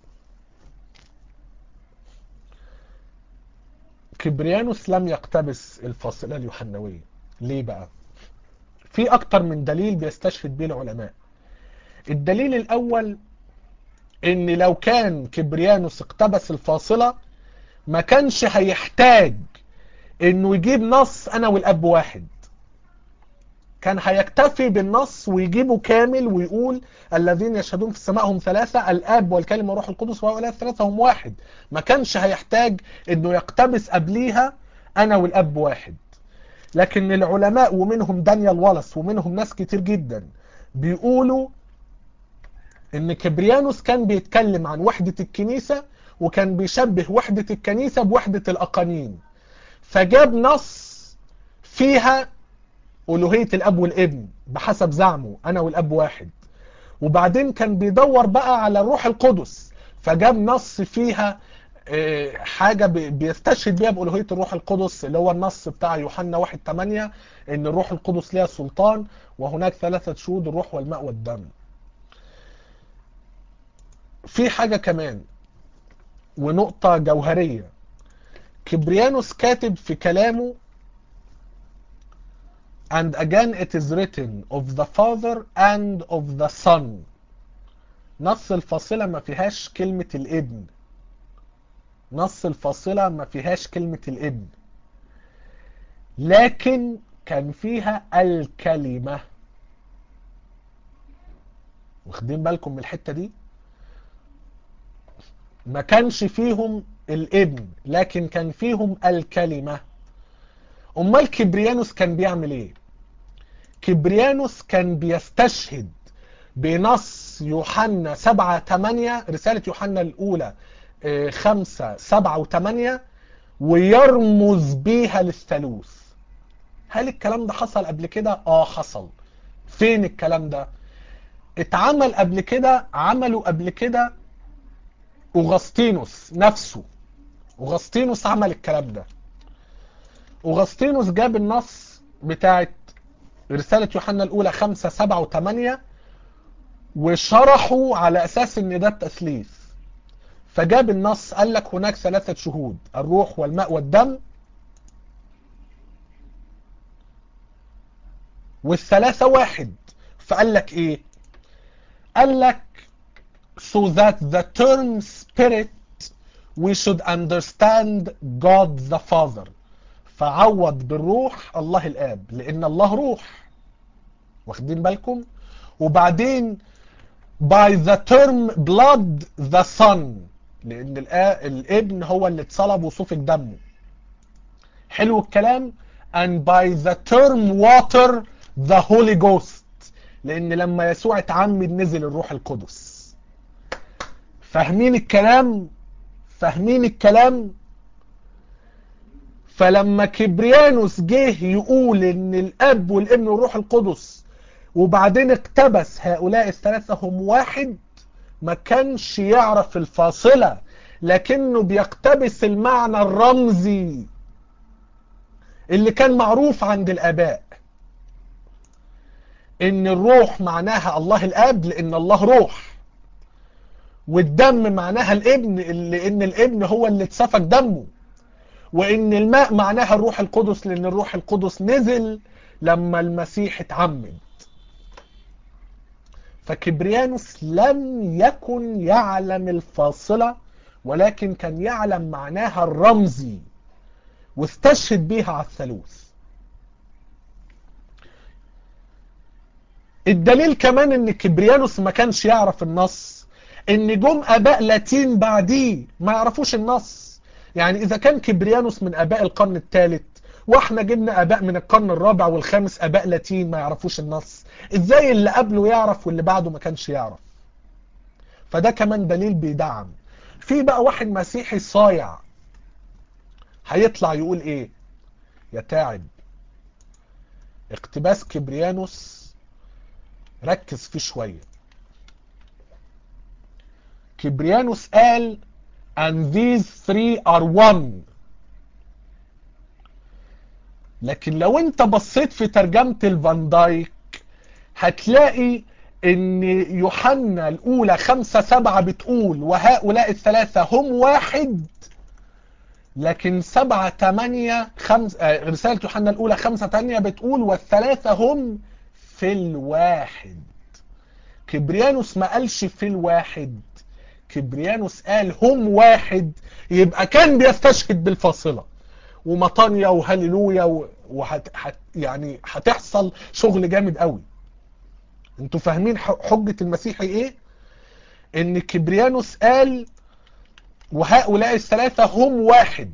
كبريانوس لم يقتبس الفاصلة اليوحنوية ليه بقى في اكتر من دليل بيستشهد به العلماء الدليل الاول ان لو كان كبريانوس اقتبس الفاصلة ما كانش هيحتاج انه يجيب نص انا والاب واحد كان هيكتفي بالنص ويجيبه كامل ويقول الذين يشهدون في السماء هم ثلاثة الاب والكلمة والروح القدس وهؤلاء الثلاثة هم واحد ما كانش هيحتاج انه يقتبس قبليها انا والاب واحد لكن العلماء ومنهم دانيال والاس ومنهم ناس كتير جدا بيقولوا ان كبريانوس كان بيتكلم عن وحدة الكنيسة وكان بيشبه وحدة الكنيسة بوحدة الأقانيم فجاب نص فيها ألوهية الأب والابن بحسب زعمه أنا والأب واحد وبعدين كان بيدور بقى على الروح القدس فجاب نص فيها حاجة بيستشهد بيها بألوهية الروح القدس اللي هو النص بتاع يوحنا 1 8 ان الروح القدس ليها سلطان وهناك ثلاثة شهود الروح والماء والدم في حاجة كمان ونقطة جوهرية كبريانوس كاتب في كلامه and again it is written of the father and of the son نص الفاصلة ما فيهاش كلمة الابن نص الفاصلة ما فيهاش كلمة الابن لكن كان فيها الكلمة واخدين بالكم من الحتة دي ما كانش فيهم الابن لكن كان فيهم الكلمة امال كبريانوس كان بيعمل ايه كبريانوس كان بيستشهد بنص يوحنا 7 8 رسالة يوحنا الأولى 5 7 و8 ويرمز بيها للثالوث هل الكلام ده حصل قبل كده؟ اه حصل فين الكلام ده؟ اتعمل قبل كده عملوا قبل كده أوغسطينوس نفسه أوغسطينوس عمل الكلام ده أوغسطينوس جاب النص بتاعت رسالة يوحنا الأولى 5 7 و8 وشرحوا على أساس إن ده التثليث فجاب النص قال لك هناك ثلاثة شهود الروح والماء والدم والثلاثة واحد فقال لك إيه قال لك so that the term spirit we should understand God the Father فعوض بالروح الله الآب لأن الله روح واخدين بالكم وبعدين by the term blood the son لأن الابن هو اللي اتصلب وصفك دمه حلو الكلام and by the term water the Holy Ghost لأن لما يسوع اتعمد نزل الروح القدس فاهمين الكلام فاهمين الكلام فلما كبريانوس جه يقول ان الاب والابن والروح القدس وبعدين اقتبس هؤلاء الثلاثة هم واحد ما كانش يعرف الفاصلة لكنه بيقتبس المعنى الرمزي اللي كان معروف عند الاباء ان الروح معناها الله الاب لان الله روح والدم معناها الابن لان الابن هو اللي اتسفك دمه وان الماء معناها الروح القدس لان الروح القدس نزل لما المسيح اتعمد فكبريانوس لم يكن يعلم الفاصلة ولكن كان يعلم معناها الرمزي واستشهد بيها على الثالوث الدليل كمان ان كبريانوس ما كانش يعرف النص ان جم اباء لاتين بعديه ما يعرفوش النص يعني اذا كان كبريانوس من اباء القرن الثالث واحنا جبنا اباء من القرن الرابع والخامس اباء لاتين ما يعرفوش النص ازاي اللي قبله يعرف واللي بعده ما كانش يعرف فده كمان دليل بيدعم في بقى واحد مسيحي صايع هيطلع يقول ايه يا تعب اقتباس كبريانوس ركز فيه شوية كبريانوس قال and these three are one لكن لو انت بصيت في ترجمة الفان دايك هتلاقي ان يوحنا الاولى خمسة سبعة بتقول وهؤلاء الثلاثة هم واحد لكن سبعة تمانية خمس آه رسالة يوحنا الاولى خمسة تانية بتقول والثلاثة هم في الواحد كبريانوس ما قالش في الواحد كبريانوس قال هم واحد يبقى كان بيستشهد بالفاصلة ومطانيا وهللويا وهت حت يعني هتحصل شغل جامد قوي انتوا فاهمين حجة المسيحي ايه ان كبريانوس قال وهؤلاء الثلاثة هم واحد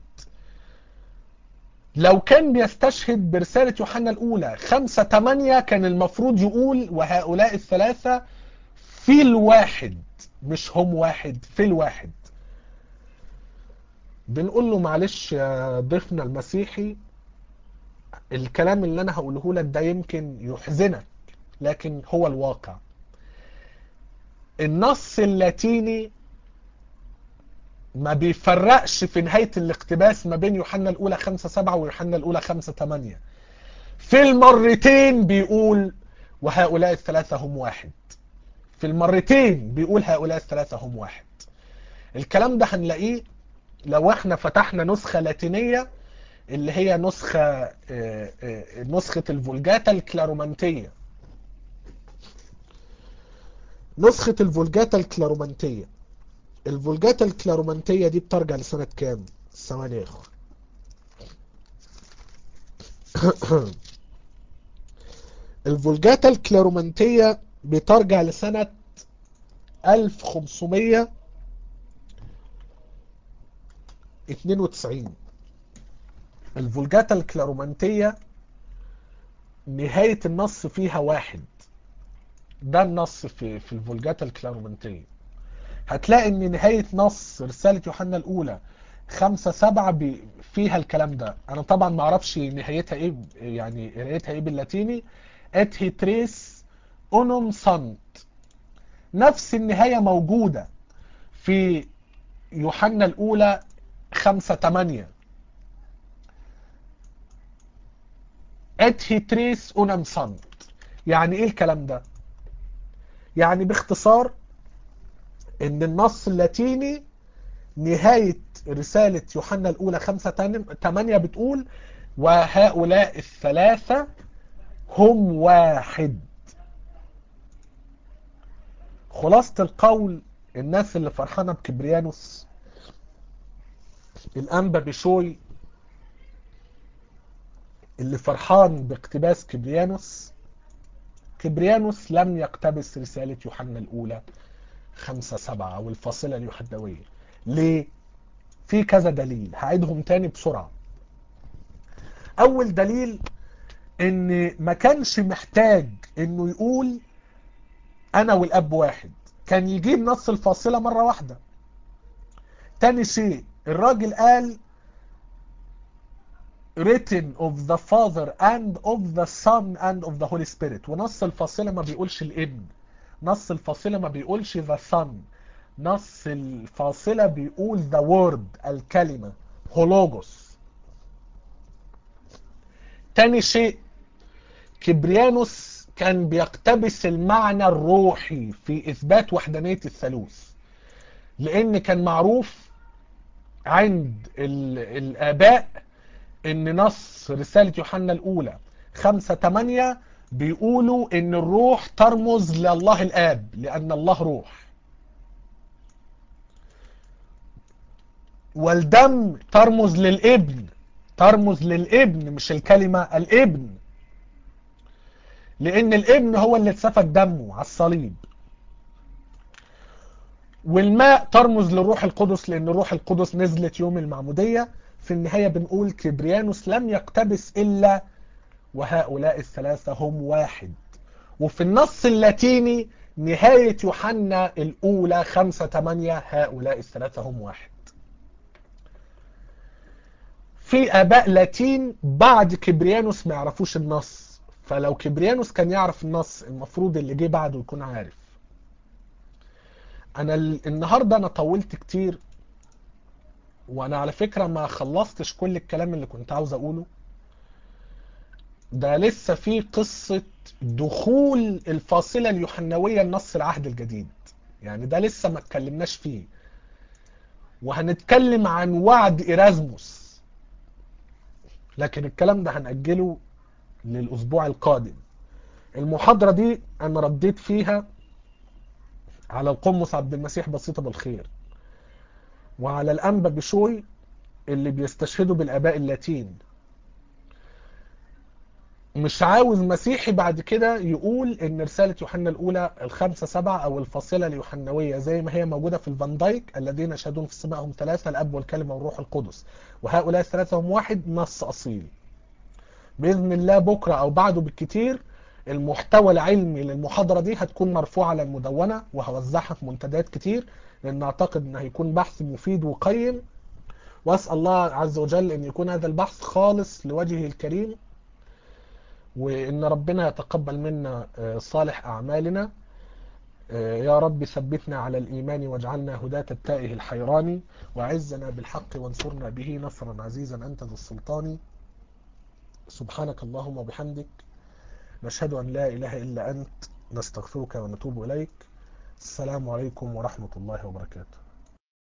لو كان بيستشهد برسالة يوحنا الأولى خمسة تمانية كان المفروض يقول وهؤلاء الثلاثة في الواحد مش هم واحد في الواحد بنقول له معلش يا ضيفنا المسيحي الكلام اللي انا هقوله لك ده يمكن يحزنك لكن هو الواقع النص اللاتيني ما بيفرقش في نهاية الاقتباس ما بين يوحنا الأولى خمسة سبعة ويوحنا الأولى خمسة تمانية في المرتين بيقول وهؤلاء الثلاثة هم واحد في المرتين بيقول هؤلاء الثلاثة هم واحد الكلام ده هنلاقيه لو احنا فتحنا نسخة لاتينية اللي هي نسخة نسخة الفولجاتا الكلارومانتية نسخة الفولجاتا الكلارومانتية الفولجاتا الكلارومانتية دي بترجع لسنة كام؟ ثواني يا اخوة الفولجاتا الكلارومانتية بترجع لسنة 1592 الفولجاتا الكلارومانتية نهاية النص فيها واحد ده النص في في الفولجاتا الكلارومانتية هتلاقي ان نهاية نص رسالة يوحنا الاولى خمسة سبعة فيها الكلام ده انا طبعا ما اعرفش نهايتها ايه يعني قرايتها ايه باللاتيني ات هيتريس اونوم سانت نفس النهاية موجودة في يوحنا الاولى خمسة تمانية ات هيتريس اونوم سانت يعني ايه الكلام ده يعني باختصار ان النص اللاتيني نهاية رسالة يوحنا الأولى خمسة تمانية بتقول وهؤلاء الثلاثة هم واحد خلاصة القول الناس اللي فرحانة بكبريانوس الأنبا بشوي اللي فرحان باقتباس كبريانوس كبريانوس لم يقتبس رسالة يوحنا الأولى خمسة سبعة أو الفاصلة اليوحدوية ليه؟ في كذا دليل هعيدهم تاني بسرعة أول دليل إن ما كانش محتاج إنه يقول أنا والأب واحد كان يجيب نص الفاصلة مرة واحدة تاني شيء الراجل قال written of the father and of the son and of the holy spirit ونص الفاصلة ما بيقولش الابن نص الفاصلة ما بيقولش the son نص الفاصلة بيقول the word الكلمة هولوجوس تاني شيء كبريانوس كان بيقتبس المعنى الروحي في إثبات وحدانية الثالوث لأن كان معروف عند الآباء ان نص رسالة يوحنا الاولى خمسة تمانية بيقولوا ان الروح ترمز لله الاب لان الله روح والدم ترمز للابن ترمز للابن مش الكلمة الابن لان الابن هو اللي اتسفك دمه على الصليب والماء ترمز للروح القدس لان الروح القدس نزلت يوم المعمودية في النهاية بنقول كبريانوس لم يقتبس إلا وهؤلاء الثلاثة هم واحد وفي النص اللاتيني نهاية يوحنا الأولى خمسة تمانية هؤلاء الثلاثة هم واحد في آباء لاتين بعد كبريانوس ما يعرفوش النص فلو كبريانوس كان يعرف النص المفروض اللي جه بعده يكون عارف أنا النهاردة أنا طولت كتير وانا على فكرة ما خلصتش كل الكلام اللي كنت عاوز اقوله ده لسه في قصة دخول الفاصلة اليوحنوية لنص العهد الجديد يعني ده لسه ما اتكلمناش فيه وهنتكلم عن وعد إرازموس لكن الكلام ده هنأجله للأسبوع القادم المحاضرة دي أنا رديت فيها على القمص عبد المسيح بسيطة بالخير وعلى الأنبا بشوي اللي بيستشهدوا بالآباء اللاتين مش عاوز مسيحي بعد كده يقول ان رسالة يوحنا الاولى الخمسة سبعة او الفاصلة اليوحنوية زي ما هي موجودة في الفان دايك الذين يشهدون في السماء هم ثلاثة الاب والكلمة والروح القدس وهؤلاء الثلاثة هم واحد نص اصيل باذن الله بكرة او بعده بالكتير المحتوى العلمي للمحاضرة دي هتكون مرفوعة على المدونة وهوزعها في منتديات كتير لان اعتقد ان هيكون بحث مفيد وقيم واسأل الله عز وجل ان يكون هذا البحث خالص لوجهه الكريم وإن ربنا يتقبل منا صالح أعمالنا يا رب ثبتنا على الإيمان واجعلنا هداة التائه الحيران وعزنا بالحق وانصرنا به نصرا عزيزا أنت ذو السلطان سبحانك اللهم وبحمدك نشهد أن لا إله إلا أنت نستغفرك ونتوب إليك السلام عليكم ورحمة الله وبركاته